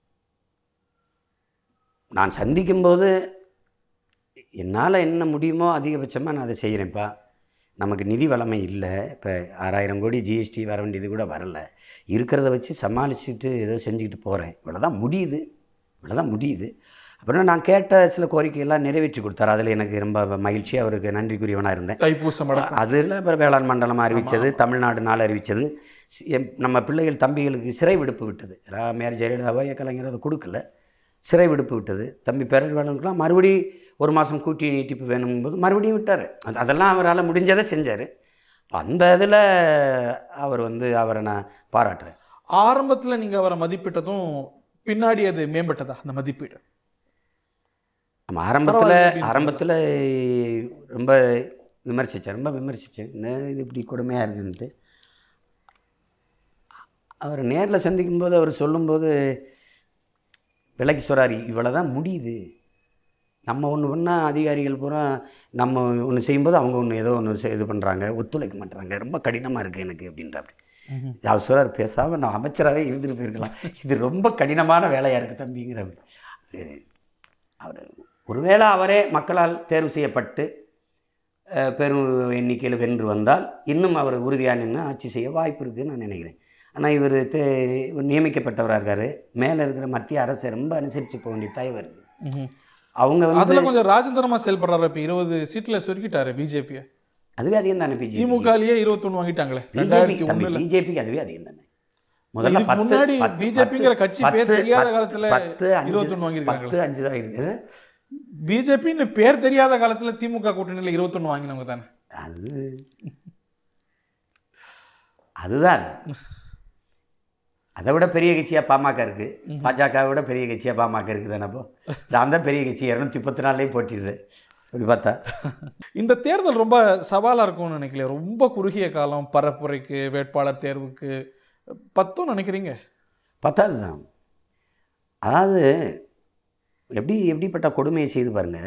நான் சந்திக்கும்போது என்னால் என்ன முடியுமோ அதிகபட்சமாக நான் அதை செய்கிறேன்ப்பா நமக்கு நிதி வளமை இல்லை இப்போ ஆறாயிரம் கோடி ஜிஎஸ்டி வர வேண்டியது கூட வரல இருக்கிறத வச்சு சமாளிச்சுட்டு ஏதோ செஞ்சுக்கிட்டு போகிறேன் இவ்வளோதான் முடியுது இவ்வளோதான் முடியுது அப்புறம் நான் கேட்ட சில கோரிக்கையெல்லாம் நிறைவேற்றி கொடுத்தாரு அதில் எனக்கு ரொம்ப மகிழ்ச்சி அவருக்கு நன்றிக்குரியவனாக இருந்தேன் தைப்பூசம் அடக்கம் அதில் அப்புறம் வேளாண் மண்டலம் அறிவித்தது தமிழ்நாடு நாள் அறிவித்தது சி- எம் நம்ம பிள்ளைகள் தம்பிகளுக்கு சிறை விடுப்பு விட்டது ராமையார் ஜெயலலிதாவோ கலைஞர் அதை கொடுக்கல சிறை விடுப்பு விட்டது தம்பி பேரறிவாளனுக்கெல்லாம் மறுபடி ஒரு மாதம் கூட்டி நீட்டிப்பு வேணும்போது மறுபடியும் விட்டார் அது அதெல்லாம் அவரால் முடிஞ்சதை செஞ்சார் அந்த இதில் அவர் வந்து அவரை நான் பாராட்டுறேன் ஆரம்பத்துல நீங்க அவரை மதிப்பிட்டதும் பின்னாடி அது மேம்பட்டதா அந்த மதிப்பீடு நம்ம ஆரம்பத்தில் பரவாயில்ல அப்படின்னு ஆரம்பத்தில் ரொம்ப விமர்சித்தேன் ரொம்ப விமர்சித்தேன் என்ன இது இப்படி கொடுமையாக இருக்குன்ட்டு அவர் நேரில் சந்திக்கும்போது அவர் சொல்லும்போது விலைக்கு சொல்கிறார் இவ்வளோ தான் முடியுது நம்ம ஒன்று பண்ணால் அதிகாரிகள் பூரா நம்ம ஒன்று செய்யும்போது அவங்க ஒன்று ஏதோ ஒன்று இது பண்ணுறாங்க ஒத்துழைக்க மாட்டுறாங்க ரொம்ப கடினமாக இருக்குது எனக்கு அப்படின்றாரு அவர் சொல்கிறார் பேசாமல் நான் அமைச்சராகவே இருந்துட்டு போயிருக்கலாம் இது ரொம்ப கடினமான வேலையாக இருக்குது தம்பிங்கிறார் அது அவர் ஒருவேளை அவரே மக்களால் தேர்வு செய்யப்பட்டு அஹ், பெரும் எண்ணிக்கையில் வென்று வந்தால் இன்னும் அவர் உறுதியாக நின்று ஆட்சி செய்ய வாய்ப்பு இருக்குதுன்னு நான் நினைக்கிறேன் ஆனால் இவர் தே இவர் நியமிக்கப்பட்டவராக இருக்கார் மேலே இருக்கிற மத்திய அரசை ரொம்ப அனுசரித்து போக வேண்டிய தேவை இருக்குது அவங்க வந்து அதுல கொஞ்சம் ராஜதந்திரமா செயல்படுறாரு இப்ப இருபது சீட்ல சுருக்கிட்டாரு பிஜேபியை அதுவே அதிகம் தானே பிஜேபி திமுகலயே இருபத்தொன்னு வாங்கிட்டாங்களே பிஜேபி ரெண்டாயிரத்தி ஒண்ணுல பிஜேபிக்கு அதுவே அதிகம் தானே இதுக்கு முன்னாடி பிஜேபிங்கிற கட்சி பேர் பத்து- தெரியாத பத்து- காலத்துல பத்து அஞ்சு இருபத்தொன்னு வாங்கியிருக்காங்களே பத்து அஞ்சு தான் இருக்குது பிஜேபின்னு பேர் தெரியாத காலத்துல திமுக கூட்டணியில இருபத்தொன்னு வாங்கினவங்க தானே அது அதுதான் அது. அதை விட பெரிய கட்சியாக பாமக இருக்குது பாஜகவை விட பெரிய கட்சியாக பாமக இருக்குது தானே அப்போ நான் தான் பெரிய கட்சி இரநூத்தி பத்து நாள்லேயும் போட்டிடுறேன் அப்படி பார்த்தா இந்த தேர்தல் ரொம்ப சவாலா இருக்கும்னு நினைக்கல ரொம்ப குறுகிய காலம் பரப்புரைக்கு வேட்பாளர் தேர்வுக்கு பத்தும் நினைக்கிறீங்க பத்தாவது தான் அதாவது எப்படி எப்படிப்பட்ட கொடுமையை செய்து பாருங்க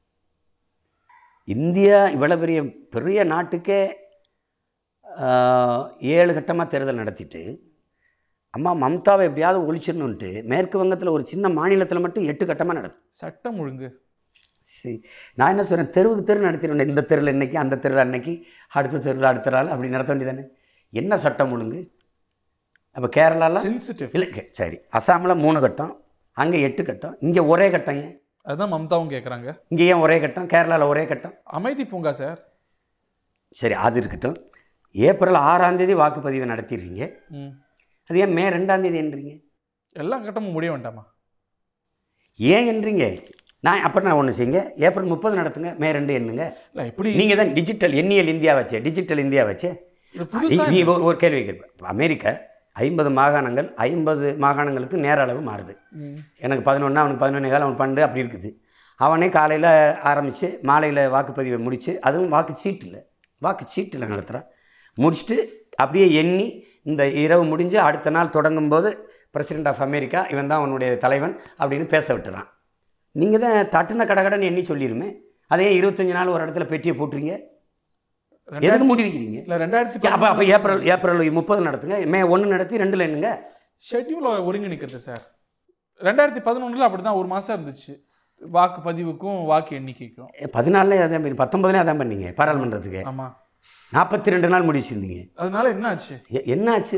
இந்தியா இவ்வளோ பெரிய பெரிய நாட்டுக்கே ஆஹ், ஏழு கட்டமாக தேர்தல் நடத்திட்டு அம்மா மம்தாவை எப்படியாவது ஒழிச்சிடணுன்ட்டு மேற்கு வங்கத்தில் ஒரு சின்ன மாநிலத்தில் மட்டும் எட்டு கட்டமாக நடக்கும் சட்டம் ஒழுங்கு சரி நான் என்ன சொல்கிறேன் தெருவுக்கு தெரு நடத்திடுவேன் இந்த தெருவில் இன்னைக்கு அந்த தெருவில் அன்னைக்கு அடுத்த தெருவில் அடுத்த நாள் அப்படி நடத்த வேண்டியதானே என்ன சட்டம் ஒழுங்கு அப்போ கேரளாவில் சென்சிட்டிவ் இல்லை கே- சரி அசாமில் மூணு கட்டம் அங்கே எட்டு கட்டம் இங்கே ஒரே கட்டம் ஏன் அதுதான் மம்தாவும் கேக்குறாங்க இங்கே ஏன் ஒரே கட்டம் கேரளாவில் ஒரே கட்டம் அமைதி பூங்கா சார் சரி அது இருக்கட்டும் ஏப்ரல் ஆறாம் தேதி வாக்குப்பதிவை நடத்திடுறீங்க ம் அது ஏன் மே ரெண்டாம் தேதி என்றீங்க எல்லா கட்டமும் முடிய வேண்டாமா ஏன் என்றீங்க நான் அப்புறம் நான் ஒன்று செய்யுங்க ஏப்ரல் முப்பது நடத்துங்க மே ரெண்டு எண்ணுங்க இல்ல எப்படி நீங்கள் தான் டிஜிட்டல் எண்ணியல் இந்தியா வச்சே டிஜிட்டல் இந்தியா வச்சே இது புதுசா நீ ஒரு- ஒரு கேள்வி கேட்ப அமெரிக்கா ஐம்பது மாகாணங்கள் ஐம்பது மாகாணங்களுக்கு நேர அளவு மாறுது ம். எனக்கு பதினொன்று அவனுக்கு பதினொன்று காலம் அவன் பன்னெண்டு அப்படி இருக்குது அவனே காலையில் ஆரம்பித்து மாலையில் வாக்குப்பதிவை முடித்து அதுவும் வாக்கு சீட்டில் வாக்கு சீட்டில் நடத்துகிறான் முடிச்சுட்டு அப்படியே எண்ணி இந்த இரவு முடிஞ்சு அடுத்த நாள் தொடங்கும்போது பிரசிடென்ட் ஆஃப் அமெரிக்கா இவன் தான் அவனுடைய தலைவன் அப்படின்னு பேச விட்டுறான் நீங்கள் தான் தட்டுன கடகடன்னு எண்ணி சொல்லிடுமே அதே இருபத்தஞ்சு நாள் ஒரு இடத்துல பெட்டியை போட்டுறீங்க எதுக்கு மூடி வைக்கிறீங்க இல்ல ரெண்டாயிரத்தி அப்போ அப்போ ஏப்ரல் ஏப்ரல் முப்பது நடத்துங்க மே ஒன்று நடத்தி ரெண்டில் என்னங்க ஷெட்யூலை ஒருங்கிணைக்கிறது சார் ரெண்டாயிரத்தி பதினொன்றில் அப்படி தான் ஒரு மாதம் இருந்துச்சு வாக்கு பதிவுக்கும் வாக்கு எண்ணிக்கைக்கும் பதினாலே அதான் பண்ணி பத்தொம்பதுலேயே அதான் பண்ணீங்க பாராளுமன்றத்துக்கு ஆமாம் நாற்பத்தி ரெண்டு நாள் முடிச்சிருந்தீங்க அதனால என்ன ஆச்சு எ- என்னாச்சு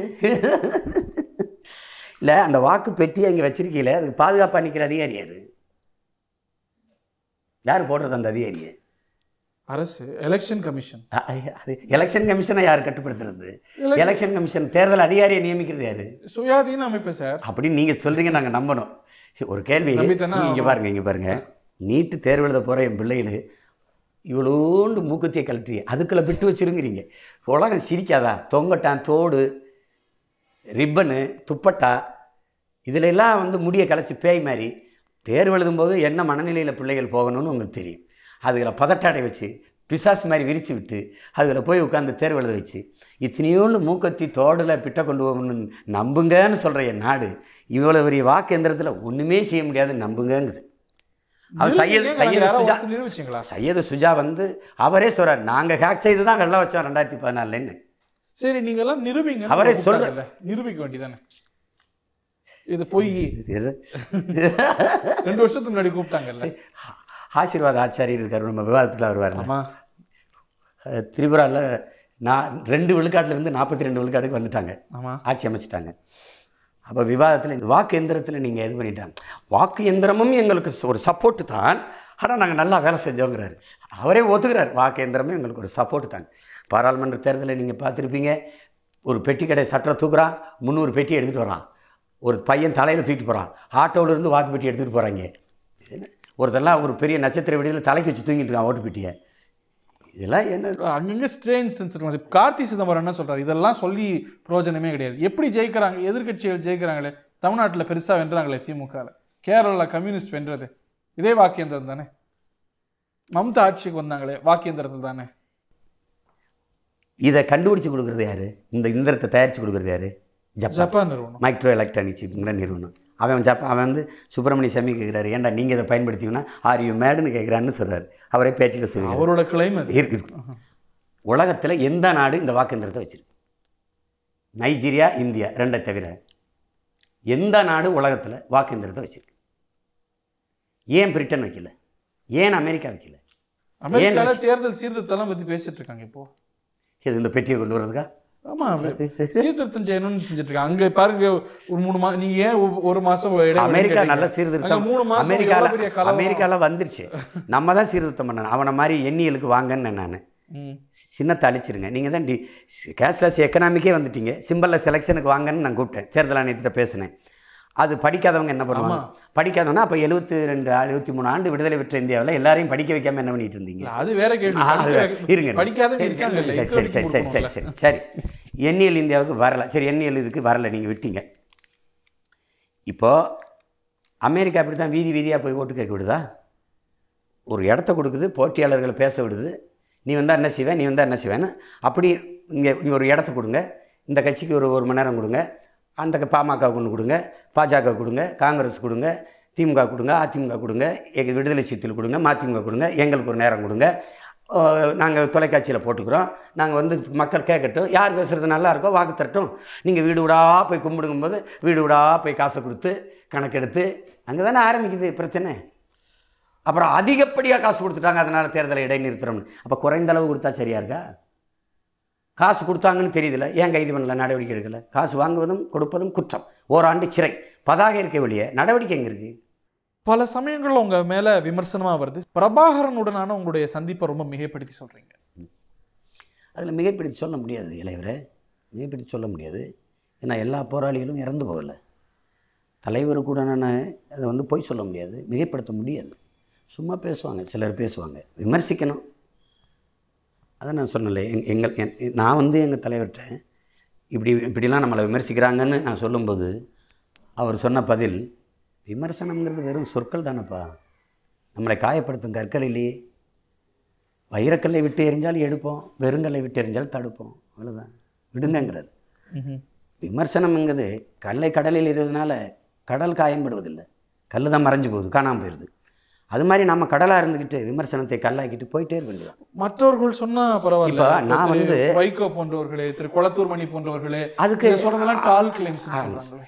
இல்லை அந்த வாக்கு பெட்டியை அங்கே வச்சிருக்கீங்களே அதுக்கு பாதுகாப்பாக நிற்கிற அதிகாரி யாரு யார் போடுறது அந்த அதிகாரியை அரசு எலெக்ஷன் கமிஷன் அ- ஐ- அது எலெக்ஷன் கமிஷனை யார் கட்டுப்படுத்துறது Election- எலெக்ஷன் கமிஷன் தேர்தல் அதிகாரியை நியமிக்கிறது யாரு சுயாதீன அமைப்பு சார் அப்படின்னு நீங்கள் சொல்கிறீங்க நாங்கள் நம்பணும் ஒரு கேள்வி நம்பித்தானே இங்கே பாருங்க இங்கே பாருங்க நீட்டு தேர்வு எழுத போகிற என் பிள்ளைகள் இவ்வளோண்டு மூக்கத்தியை கழட்டி அதுக்குள்ளே விட்டு வச்சிருங்கிறீங்க உலகம் சிரிக்காதா தொங்கட்டான் தோடு ரிப்பனு துப்பட்டா இதுல எல்லாம் வந்து முடியை கலைச்சி பேய் மாதிரி தேர்வு எழுதும்போது என்ன மனநிலையில் பிள்ளைகள் போகணும்னு உங்களுக்கு தெரியும் அதுகளை பதட்டாடை வச்சு பிசாசு மாதிரி விரித்து விட்டு அதில் போய் உட்காந்து தேர்வு எழுத வச்சு இத்தனையோண்டு மூக்கத்தி தோடில் பிட்ட கொண்டு போகணும்னு நம்புங்கன்னு சொல்கிற என் நாடு இவ்வளோ பெரிய வாக்கு எந்திரத்தில் ஒன்றுமே செய்ய முடியாது நம்புங்கங்குது அவர் சையது சையது சுஜா நிரூபிச்சிங்களா சையது சுஜா வந்து அவரே சொல்கிறார் நாங்கள் ஹேக் செய்து தான் வெள்ளம் வச்சோம் ரெண்டாயிரத்தி பதினாலுன்னு சரி நீங்க எல்லாம் நிரூபிங்க அவரே கூப்பிட்டாங்கல்ல. நிரூபிக்க வேண்டியதானே இது பொய் ரெண்டு வருஷத்துக்கு முன்னாடி கூப்பிட்டாங்கல்ல ஆசீர்வாத ஆச்சாரியர் இருக்கார் நம்ம விவாதத்தில் வருவார்ல ஆமா திரிபுராவில் நான் ரெண்டு விழுக்காட்டிலேருந்து நாற்பத்தி ரெண்டு விழுக்காட்டுக்கு வந்துட்டாங்க ஆமா ஆட்சி அமைச்சிட்டாங்க அப்போ விவாதத்தில் வாக்கு எந்திரத்தில் நீங்கள் இது பண்ணிட்டாங்க வாக்கு எந்திரமும் எங்களுக்கு ஒரு சப்போர்ட்டு தான் ஆனால் நாங்கள் நல்லா வேலை செஞ்சோங்கிறாரு அவரே ஒத்துக்கிறார் வாக்கு எந்திரமே எங்களுக்கு ஒரு சப்போர்ட்டு தான் பாராளுமன்ற தேர்தலில் நீங்கள் பார்த்துருப்பீங்க ஒரு பெட்டி கடை சட்டை தூக்குறான் முந்நூறு பெட்டி எடுத்துகிட்டு வரான் ஒரு பையன் தலையில் தூக்கிட்டு போகிறான் ஆட்டோவில் இருந்து வாக்கு பெட்டி எடுத்துகிட்டு போகிறாங்க ஒருத்தெல்லாம் ஒரு பெரிய நட்சத்திர விடியில் தலைக்கு வச்சு தூங்கிட்டு இருக்கான் ஓட்டு பெட்டியை இதெல்லாம் என்ன அங்கங்க ஸ்ட்ரேஞ்ச் சென்ஸ் கார்த்தி சிதம்பரம் என்ன சொல்றாரு இதெல்லாம் சொல்லி பிரயோஜனமே கிடையாது எப்படி ஜெயிக்கிறாங்க எதிர்க்கட்சிகள் ஜெயிக்கிறாங்களே தமிழ்நாட்டுல பெருசா வென்றாங்களே திமுக கேரளால கம்யூனிஸ்ட் வென்றது இதே வாக்கியந்திரம் தானே மம்தா ஆட்சிக்கு வந்தாங்களே வாக்கியந்திரத்தில் தானே இதை கண்டுபிடிச்சு கொடுக்குறது யாரு இந்த இந்திரத்தை தயாரித்து கொடுக்குறது யாரு ஜப்பான் ஜப்பான் நிறுவனம் மைக்ரோ எலக்ட்ரானிக்ஸ்ங்கிற நிறுவனம் அவன் ஜப்பா அவன் வந்து சுப்பிரமணிய சாமி கேட்குறாரு ஏன்டா நீங்கள் இதை பயன்படுத்திங்கன்னா ஆர் யூ மேடுன்னு கேட்குறான்னு சொல்கிறாரு அவரே பேட்டியில் சொல்லுவார் அவரோட கிளைம் அது இருக்கு இருக்கு. உலகத்தில் எந்த நாடு இந்த வாக்குந்திரத்தை வச்சிருக்கு நைஜீரியா இந்தியா ரெண்டை தவிர எந்த நாடு உலகத்தில் வாக்குந்திரத்தை வச்சிருக்கு ஏன் பிரிட்டன் வைக்கல ஏன் அமெரிக்கா வைக்கல அமெரிக்கால தேர்தல் சீர்திருத்தம் பத்தி பேசிட்டு இருக்காங்க இப்போ இது இந்த பெட்டியை கொண்டு வர்றதுக்கா ஆமா சீர்திருத்தம் செய்யணும்னு செஞ்சுட்டு இருக்காங்க அங்க பாருங்க ஒரு மூணு மா நீங்க ஏன் ஒ- ஒரு மாசம் இடைவெளி அமெரிக்கா கேட்டீங்க? நல்ல அங்க சீர்திருத்தம் மூணு மாசம் அமெரிக்கால எவ்வளவு பெரிய கலவரம். அமெரிக்கால வந்துருச்சு நம்ம தான் சீர்திருத்தம் பண்ணணும் அவனை மாதிரி எண்ணியலுக்கு வாங்கன்னு நான் ம். சின்னத்தை அழிச்சிருங்க நீங்கள் தான் டி கேஷ்லெஸ் எக்கனாமிக்கே வந்துட்டீங்க சிம்பிளில் செலெக்ஷனுக்கு வாங்கன்னு நான் கூப்பிட்டேன் தேர்தல் ஆணையத்திட்ட பேசினேன் அது படிக்காதவங்க என்ன பண்ணுவாங்க படிக்காதவனா அப்போ எழுபத்தி ரெண்டு எழுபத்தி மூணு ஆண்டு விடுதலை பெற்ற இந்தியாவில் எல்லாரையும் படிக்க வைக்காம என்ன பண்ணிட்டு இருந்தீங்க இல்ல, அது வேற கேள்வி ஆ, அது வேற. படிக்க- இருங்க படிக்காதவங்க சரி, இருக்காங்க இல்ல, சரி சரி சரி சரி சரி சரி சரி எண்ணியல் இந்தியாவுக்கு வரல சரி எண்ணியல் இதுக்கு வரல நீங்கள் விட்டீங்க இப்போ அமெரிக்கா அப்படி தான் வீதி வீதியாக போய் ஓட்டு கேட்க விடுதா ஒரு இடத்த கொடுக்குது போட்டியாளர்களை பேச விடுது நீ வந்தால் என்ன செய்வேன் நீ வந்தால் என்ன செய்வேன்னு அப்படி இங்கே இங்கே ஒரு இடத்த கொடுங்க இந்த கட்சிக்கு ஒரு ஒரு மணி நேரம் கொடுங்க அந்த க- பாமக ஒன்று கொடுங்க பாஜக கொடுங்க காங்கிரஸ் கொடுங்க திமுக கொடுங்க அதிமுக கொடுங்க எங்கள் விடுதலை சிறுத்தைகள் கொடுங்க மதிமுக கொடுங்க எங்களுக்கு ஒரு நேரம் கொடுங்க நாங்கள் தொலைக்காட்சியில் போட்டுக்கிறோம் நாங்கள் வந்து மக்கள் கேட்கட்டும் யார் பேசுகிறது நல்லா இருக்கோ வாக்கு தரட்டும் நீங்கள் வீடு வீடா போய் கும்பிடுங்கும்போது வீடு வீடா போய் காசை கொடுத்து கணக்கெடுத்து அங்கே தானே ஆரம்பிக்குது பிரச்சனை அப்புறம் அதிகப்படியாக காசு கொடுத்துட்டாங்க அதனால் தேர்தலை இடைநிறுத்துறோம்னு அப்போ குறைந்த அளவு கொடுத்தா சரியா இருக்கா காசு கொடுத்தாங்கன்னு தெரியுதுல ஏன் கைது பண்ணல நடவடிக்கை எடுக்கல காசு வாங்குவதும் கொடுப்பதும் குற்றம் ஓராண்டு சிறை பதாக இருக்க வெளியே நடவடிக்கை எங்கே இருக்குது பல சமயங்கள்ல உங்க மேல விமர்சனமா வருது பிரபாகரனுடனான உங்களுடைய சந்திப்பை ரொம்ப மிகைப்படுத்தி சொல்றீங்க அதில் மிகைப்பிடித்து சொல்ல முடியாது இளைவரை மிகைப்பிடித்து சொல்ல முடியாது ஏன்னா எல்லா போராளிகளும் இறந்து போகலை தலைவர் கூட நான் அதை வந்து பொய் சொல்ல முடியாது மிகைப்படுத்த முடியாது சும்மா பேசுவாங்க சிலர் பேசுவாங்க விமர்சிக்கணும் அதை நான் சொன்னல எங் எங்கள் என் நான் வந்து எங்கள் தலைவர்கிட்ட இப்படி இப்படிலாம் நம்மளை விமர்சிக்கிறாங்கன்னு நான் சொல்லும்போது அவர் சொன்ன பதில் விமர்சனம்ங்கிறது வெறும் சொற்கள் தானேப்பா நம்மளை காயப்படுத்தும் கற்கள் இல்லையே வைரக்கல்லை விட்டு எறிஞ்சால் எடுப்போம் வெறுங்கல்லை விட்டு எறிஞ்சால் தடுப்போம் அவ்வளோதான் விடுங்கங்கிறார் ம்ஹும். விமர்சனம்ங்கிறது கல்லை கடலில் இருந்ததுனால கடல் காயம்படுவதில்லை கல் தான் மறைஞ்சு போகுது காணாமல் போயிடுது அது மாதிரி நம்ம கடலாக இருந்துக்கிட்டு விமர்சனத்தை கல்லாக்கிட்டு போயிட்டே இருக்க வேண்டியதான் மற்றவர்கள் சொன்னா பரவாயில்ல இப்ப நான் திரு வந்து- வைகோ போன்றவர்களே திரு குளத்தூர் மணி போன்றவர்களே அதுக்கு இதை சொல்றதெல்லாம் டால் கிளைம்ஸ் சொல்றாங்களே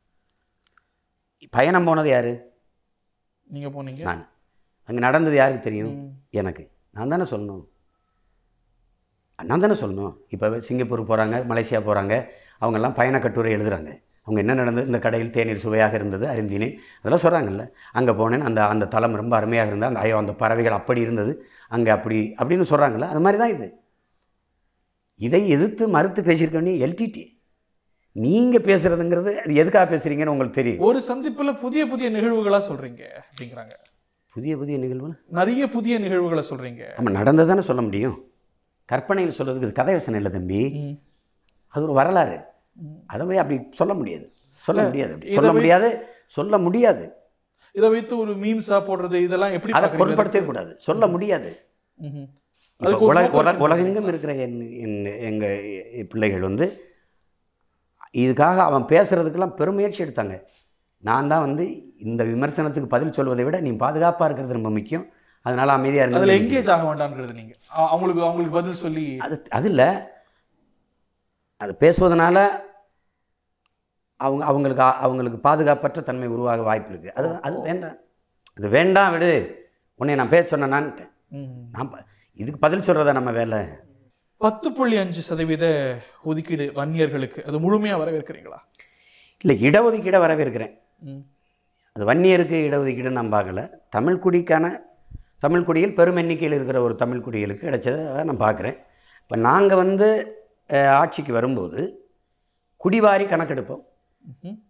பயணம் போனது யார் நீங்க போனீங்க நான் அங்கே நடந்தது யாருக்கு தெரியும் எனக்கு நான் தானே சொல்லணும் நான் தானே சொல்லணும் இப்போ சிங்கப்பூர் போகிறாங்க மலேசியா போகிறாங்க அவங்கெல்லாம் பயண கட்டுரை எழுதுறாங்க அவங்க என்ன நடந்தது இந்த கடையில் தேநீர் சுவையாக இருந்தது அறிந்தினேன் அதெல்லாம் சொல்கிறாங்கல்ல அங்கே போனேன் அந்த அந்த தலம் ரொம்ப அருமையாக இருந்தது அந்த ஐயோ அந்த பறவைகள் அப்படி இருந்தது அங்கே அப்படி அப்படின்னு சொல்கிறாங்கல்ல அது மாதிரி தான் இது இதை எதிர்த்து மறுத்து பேசியிருக்க வேண்டிய எல்டிடி நீங்கள் பேசுகிறதுங்கிறது அது எதுக்காக பேசுகிறீங்கன்னு உங்களுக்கு தெரியும் ஒரு சந்திப்புல புதிய புதிய நிகழ்வுகளா சொல்றீங்க அப்படிங்கிறாங்க புதிய புதிய நிகழ்வு நிறைய புதிய நிகழ்வுகளை சொல்றீங்க நம்ம நடந்ததானே சொல்ல முடியும் கற்பனையில் சொல்கிறதுக்கு இது கதை வசனம் இல்லை தம்பி ம். அது ஒரு வரலாறு அதை போய் அப்படி சொல்ல முடியாது சொல்ல முடியாது அப்படி இதை சொல்ல வை- முடியாது சொல்ல முடியாது இதை வைத்து ஒரு மீம்ஸா போடுறது இதெல்லாம் எப்படி அதை பாக்குறீங்க பொருட்படுத்தவே கூடாது சொல்ல முடியாது ம்ஹும். இப்போ அதுக்கு ஒரு உலக நோக்கம் உலக இருக்கு. உலகெங்கும் இருக்கிற என் என் எங்கள் பிள்ளைகள் வந்து இதுக்காக அவன் பேசுகிறதுக்கெல்லாம் பெருமுயற்சி எடுத்தாங்க நான் தான் வந்து இந்த விமர்சனத்துக்கு பதில் சொல்வதை விட நீ பாதுகாப்பாக இருக்கிறது ரொம்ப முக்கியம் அதனால் அமைதியாக அதுல இருங்க எங்கேஜ் ஆக வேண்டாம்ங்கிறது நீங்க அ- அவங்களுக்கு அவங்களுக்கு பதில் சொல்லி அது அது இல்லை அது பேசுவதனால அவங்க அவங்களுக்கு அவங்களுக்கு பாதுகாப்பற்ற தன்மை உருவாக வாய்ப்பு இருக்குது அது அது வேண்டாம் அது வேண்டாம் விடு உன்னை நான் பேச சொன்னேனான்ட்டேன் ம். நான் ப- இதுக்கு பதில் சொல்கிறதா நம்ம வேலை பத்து புள்ளி அஞ்சு சதவீத ஒதுக்கீடு வன்னியர்களுக்கு அது முழுமையா வரவேற்கிறீங்களா இல்லை இடஒதுக்கீடை வரவேற்கிறேன் ம். அது வன்னியருக்கு இடஒதுக்கீடு நான் பார்க்கல தமிழ் குடிக்கான தமிழ் குடியில் பெரும் எண்ணிக்கையில் இருக்கிற ஒரு தமிழ் குடிகளுக்கு கிடைச்சதை நான் பார்க்குறேன் இப்போ நாங்கள் வந்து அஹ், ஆட்சிக்கு வரும்போது குடிவாரி கணக்கெடுப்போம் ம்ஹும்.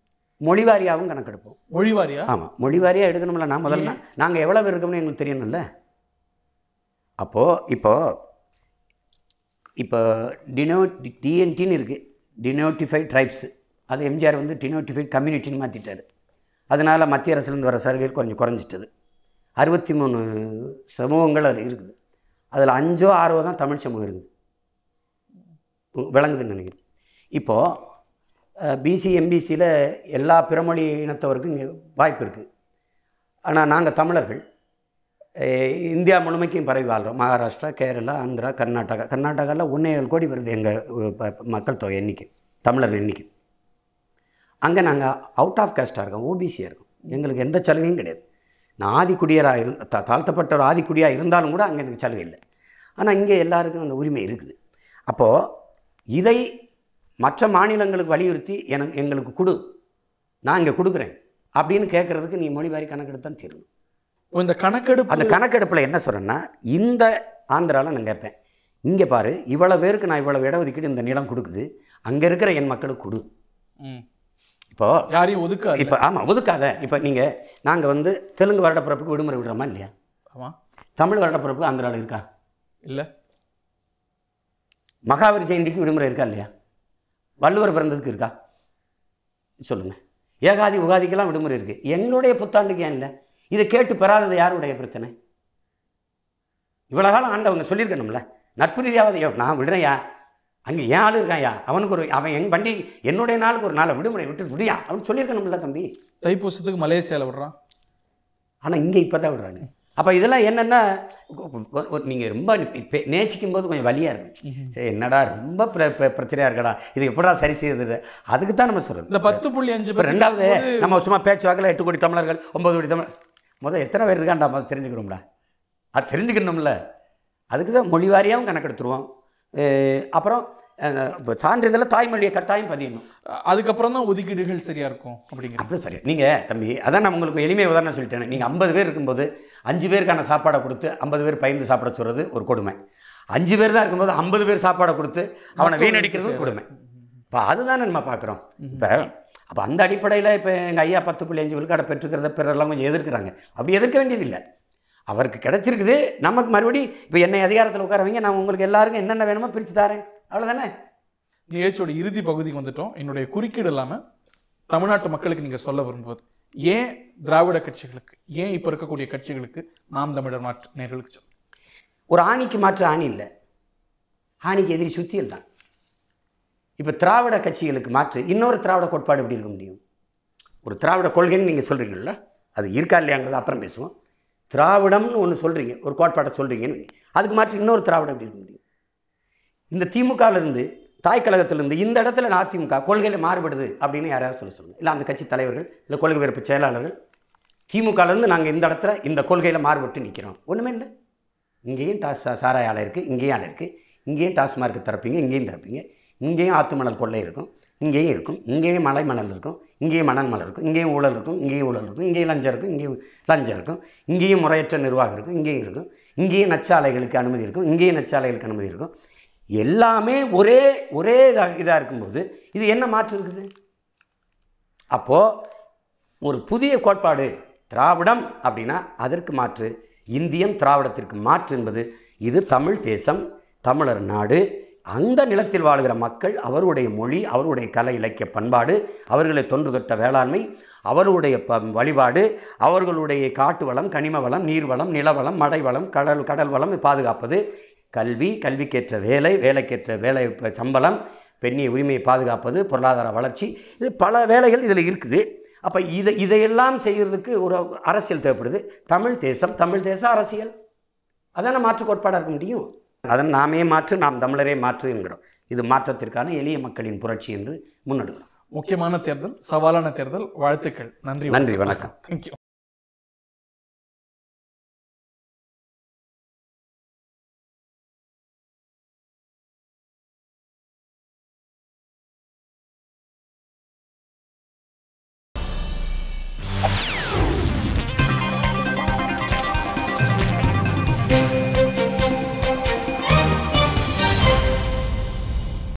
மொழிவாரியாகவும் கணக்கெடுப்போம் மொழிவாரியா ஆமாம் மொழிவாரியாக எடுக்கணும்ல நான் முதல்ல நாங்கள் எவ்வளவு இருக்கோம்னு எங்களுக்கு தெரியணும்ல அப்போது இப்போ இப்போ டினோ டிஎன்டின்னு இருக்குது டினோட்டிஃபைட் ட்ரைப்ஸ் அது எம்ஜிஆர் வந்து டினோட்டிஃபைட் கம்யூனிட்டின்னு மாற்றிட்டார் அதனால் மத்திய அரசுலேருந்து வர சலுகைகள் கொஞ்சம் குறைஞ்சிட்டது அறுபத்தி மூணு சமூகங்கள் அது இருக்குது அதில் அஞ்சோ ஆறோ தான் தமிழ் சமூகம் இருக்குது உ- விளங்குதுன்னு நினைக்கிறேன் இப்போது பிசி எம்பிசியில் எல்லா பிறமொழி இனத்தவருக்கும் இங்கே வாய்ப்பு இருக்குது ஆனால் நாங்கள் தமிழர்கள் அஹ், இந்தியா முழுமைக்கும் பரவி வாழ்கிறோம் மகாராஷ்டிரா கேரளா ஆந்திரா கர்நாடகா கர்நாடகாவில் ஒன்றே ஏழு கோடி வருது எங்கள் மக்கள் தொகை எண்ணிக்கை தமிழர் எண்ணிக்கை அங்கே நாங்கள் அவுட் ஆஃப் காஸ்ட்டாக இருக்கோம் ஓபிசியாக இருக்கோம் எங்களுக்கு எந்த சலுகையும் கிடையாது நான் ஆதிக்குடியராக இருந்த தா தாழ்த்தப்பட்ட ஒரு ஆதிக்குடியாக இருந்தாலும் கூட அங்கே எனக்கு சலுகை இல்லை ஆனால் இங்கே எல்லாருக்கும் அந்த உரிமை இருக்குது அப்போது இதை மற்ற மாநிலங்களுக்கு வலியுறுத்தி எனக்கு எங்களுக்கு கொடு நான் இங்கே கொடுக்குறேன் அப்படின்னு கேட்குறதுக்கு நீ மொழிவாரி கணக்கெடுத்து தான் தீரணும் இப்போ இந்த கணக்கெடுப்பு அந்த கணக்கெடுப்பில் என்ன சொல்கிறேன்னா இந்த ஆந்திராவில் நான் கேட்பேன் இங்கே பாரு இவ்வளோ பேருக்கு நான் இவ்வளோ இடஒதுக்கீடு இந்த நிலம் கொடுக்குது அங்கே இருக்கிற என் மக்களுக்கு கொடு ம். இப்போது யாரையும் ஒதுக்காது இப்போ ஆமாம் ஒதுக்காத இப்போ நீங்கள் நாங்கள் வந்து தெலுங்கு வருடப்பிறப்புக்கு விடுமுறை விடுறோமா இல்லையா ஆமா தமிழ் வருடப்பிறப்பு ஆந்திராவில் இருக்கா இல்ல மகாவீர் ஜெயந்திக்கு விடுமுறை இருக்கா இல்லையா வள்ளுவர் பிறந்ததுக்கு இருக்கா சொல்லுங்கள் ஏகாதி உகாதிக்கெல்லாம் விடுமுறை இருக்குது எங்களுடைய புத்தாண்டுக்கு ஏன் இல்லை இதை கேட்டு பெறாதது யாருடைய பிரச்சனை இவ்வளோ காலம் ஆண்டவங்க சொல்லியிருக்கணும்ல நட்பு ரீதியாவது ஐயோ நான் விடுறேன்யா அங்கே ஏன் ஆள் இருக்கான்யா அவனுக்கு ஒரு அவன் என் வண்டி என்னுடைய நாளுக்கு ஒரு நாளை விடுமுறை விட்டு விடியா அவன் சொல்லியிருக்கணும்ல தம்பி தைப்பூசத்துக்கு மலேசியால விடுறான் ஆனால் இங்கே இப்போ தான் விடுறாங்க அப்போ இதெல்லாம் என்னென்னா நீங்கள் ரொம்ப பே- நேசிக்கும் போது கொஞ்சம் வலியாக இருக்கும் சரி என்னடா ரொம்ப பிர பிர- பிரச்சனையாக இருக்கடா இது எப்படா சரி செய்யுது அதுக்கு தான் நம்ம சொல்கிறது இந்த பத்து புள்ளி அஞ்சு இப்போ பத்தி ரெண்டாவது பேசும்போது நம்ம சும்மா பேச்சு வாக்கில் எட்டு கோடி தமிழர்கள் ஒன்பது கோடி தமிழ் முதல் எத்தனை பேர் இருக்காண்டா முதல் தெரிஞ்சுக்கணும்டா அது தெரிஞ்சுக்கணும்ல அதுக்கு தான் மொழி வாரியாகவும் கணக்கெடுத்துருவோம் அஹ் அப்புறம் அஹ் இப்போ சான்றிதழில் தாய்மொழியை கட்டாயம் பதியணும் அதுக்கப்புறம் தான் ஒதுக்கீடுகள் சரியா இருக்கும் அப்படிங்கிற அப்படி சரி நீங்கள் தம்பி அதான் நான் உங்களுக்கு எளிமை உதாரணம் சொல்லிட்டேன் நீங்கள் ஐம்பது பேர் இருக்கும்போது அஞ்சு பேருக்கான சாப்பாடை கொடுத்து ஐம்பது பேர் பயந்து சாப்பிட சொல்கிறது ஒரு கொடுமை அஞ்சு பேர் தான் இருக்கும்போது ஐம்பது பேர் சாப்பாடை கொடுத்து அவனை வீணடிக்கிறது கொடுமை இப்போ அதுதானே நம்ம பார்க்குறோம் இப்போ அப்போ அந்த அடிப்படையில் இப்போ எங்கள் ஐயா பத்து புள்ளி அஞ்சு விழுக்காடை பெற்றுக்கிறத பிறரெல்லாம் கொஞ்சம் எதிர்க்கிறாங்க அப்படி எதிர்க்க வேண்டியதில்லை அவருக்கு கிடைச்சிருக்குது நமக்கு மறுபடி இப்போ என்னை அதிகாரத்தில் உட்கார வைங்க நான் உங்களுக்கு எல்லாருக்கும் என்னென்ன வேணுமோ பிரித்து தரேன் அவ்வளோதானே நிகழ்ச்சியோட இறுதி பகுதிக்கு வந்துட்டோம் என்னுடைய குறுக்கீடு இல்லாம தமிழ்நாட்டு மக்களுக்கு நீங்க சொல்ல விரும்புவது ஏன் திராவிட கட்சிகளுக்கு ஏன் இப்ப இருக்கக்கூடிய கட்சிகளுக்கு நாம் தமிழர் மாற்று நேர்களுக்கு சொல்லுங்க ஒரு ஆணிக்கு மாற்று ஆணி இல்லை ஆணிக்கு எதிரி சுத்தியல் தான் இப்போ திராவிட கட்சிகளுக்கு மாற்று இன்னொரு திராவிட கோட்பாடு எப்படி இருக்க முடியும் ஒரு திராவிட கொள்கைன்னு நீங்கள் சொல்கிறீங்கல்ல அது இருக்கா இல்லையாங்கிறது அப்புறம் பேசுவோம் திராவிடம்னு ஒன்று சொல்கிறீங்க ஒரு கோட்பாட்டை சொல்கிறீங்கன்னு வைங்க. அதுக்கு மாற்று இன்னொரு திராவிடம் எப்படி இருக்க முடியும் இந்த திமுகவிலிருந்து தாய் கழகத்திலிருந்து இந்த இடத்துல நான் அதிமுக கொள்கையில் மாறுபடுது அப்படின்னு யாராவது சொல்ல சொல்லுங்கள் இல்லை அந்த கட்சி தலைவர்கள் இல்லை கொள்கை விருப்ப செயலாளர்கள் திமுகலேருந்து நாங்கள் இந்த இடத்துல இந்த கொள்கையில் மாறுபட்டு நிற்கிறோம் ஒன்றுமே இல்லை இங்கேயும் டாஸ் சாராய ஆலை இருக்குது இங்கேயும் ஆலை இருக்குது இங்கேயும் டாஸ்மார்க்கு திறப்பீங்க இங்கேயும் திறப்பீங்க இங்கேயும் ஆத்து மணல் கொள்ளை இருக்கும் இங்கேயும் இருக்கும் இங்கேயும் மலை மணல் இருக்கும் இங்கேயும் மணல் மணல் இருக்கும் இங்கேயும் ஊழல் இருக்கும் இங்கேயும் ஊழல் இருக்கும் இங்கேயும் லஞ்சம் இருக்கும் இங்கேயும் லஞ்சம் இருக்கும் இங்கேயும் முறையற்ற நிர்வாகம் இருக்கும் இங்கேயும் இருக்கும் இங்கேயும் நச்சாலைகளுக்கு அனுமதி இருக்கும் இங்கேயும் நச்சாலைகளுக்கு அனுமதி இருக்கும் எல்லாமே ஒரே ஒரே இதாக இருக்கும்போது இது என்ன மாற்று இருக்குது அப்போது ஒரு புதிய கோட்பாடு திராவிடம் அப்படின்னா அதற்கு மாற்று இந்தியம் திராவிடத்திற்கு மாற்று என்பது இது தமிழ் தேசம் தமிழர் நாடு அந்த நிலத்தில் வாழ்கிற மக்கள் அவருடைய மொழி அவருடைய கலை இலக்கிய பண்பாடு அவர்களை தொன்று தொட்ட வேளாண்மை அவருடைய ப வழிபாடு அவர்களுடைய காட்டு வளம் கனிம வளம் நீர் வளம் நிலவளம் மடை வளம் கடல் கடல் வளம் பாதுகாப்பது கல்வி கல்விக்கேற்ற வேலை வேலைக்கேற்ற வேலை ப- சம்பளம் பெண்ணிய உரிமையை பாதுகாப்பது பொருளாதார வளர்ச்சி இது பல வேலைகள் இதில் இருக்குது அப்போ இதை இதையெல்லாம் செய்கிறதுக்கு ஒரு அரசியல் தேவைப்படுது தமிழ் தேசம் தமிழ் தேச அரசியல் அதான மாற்று கோட்பாடாக இருக்க முடியும் அதன் நாமே மாற்று நாம் தமிழரே மாற்று என்கிறோம் இது மாற்றத்திற்கான எளிய மக்களின் புரட்சி என்று முன்னெடுக்கிறோம் முக்கியமான தேர்தல் சவாலான தேர்தல் வாழ்த்துக்கள் நன்றி நன்றி வணக்கம் தேங்க்யூ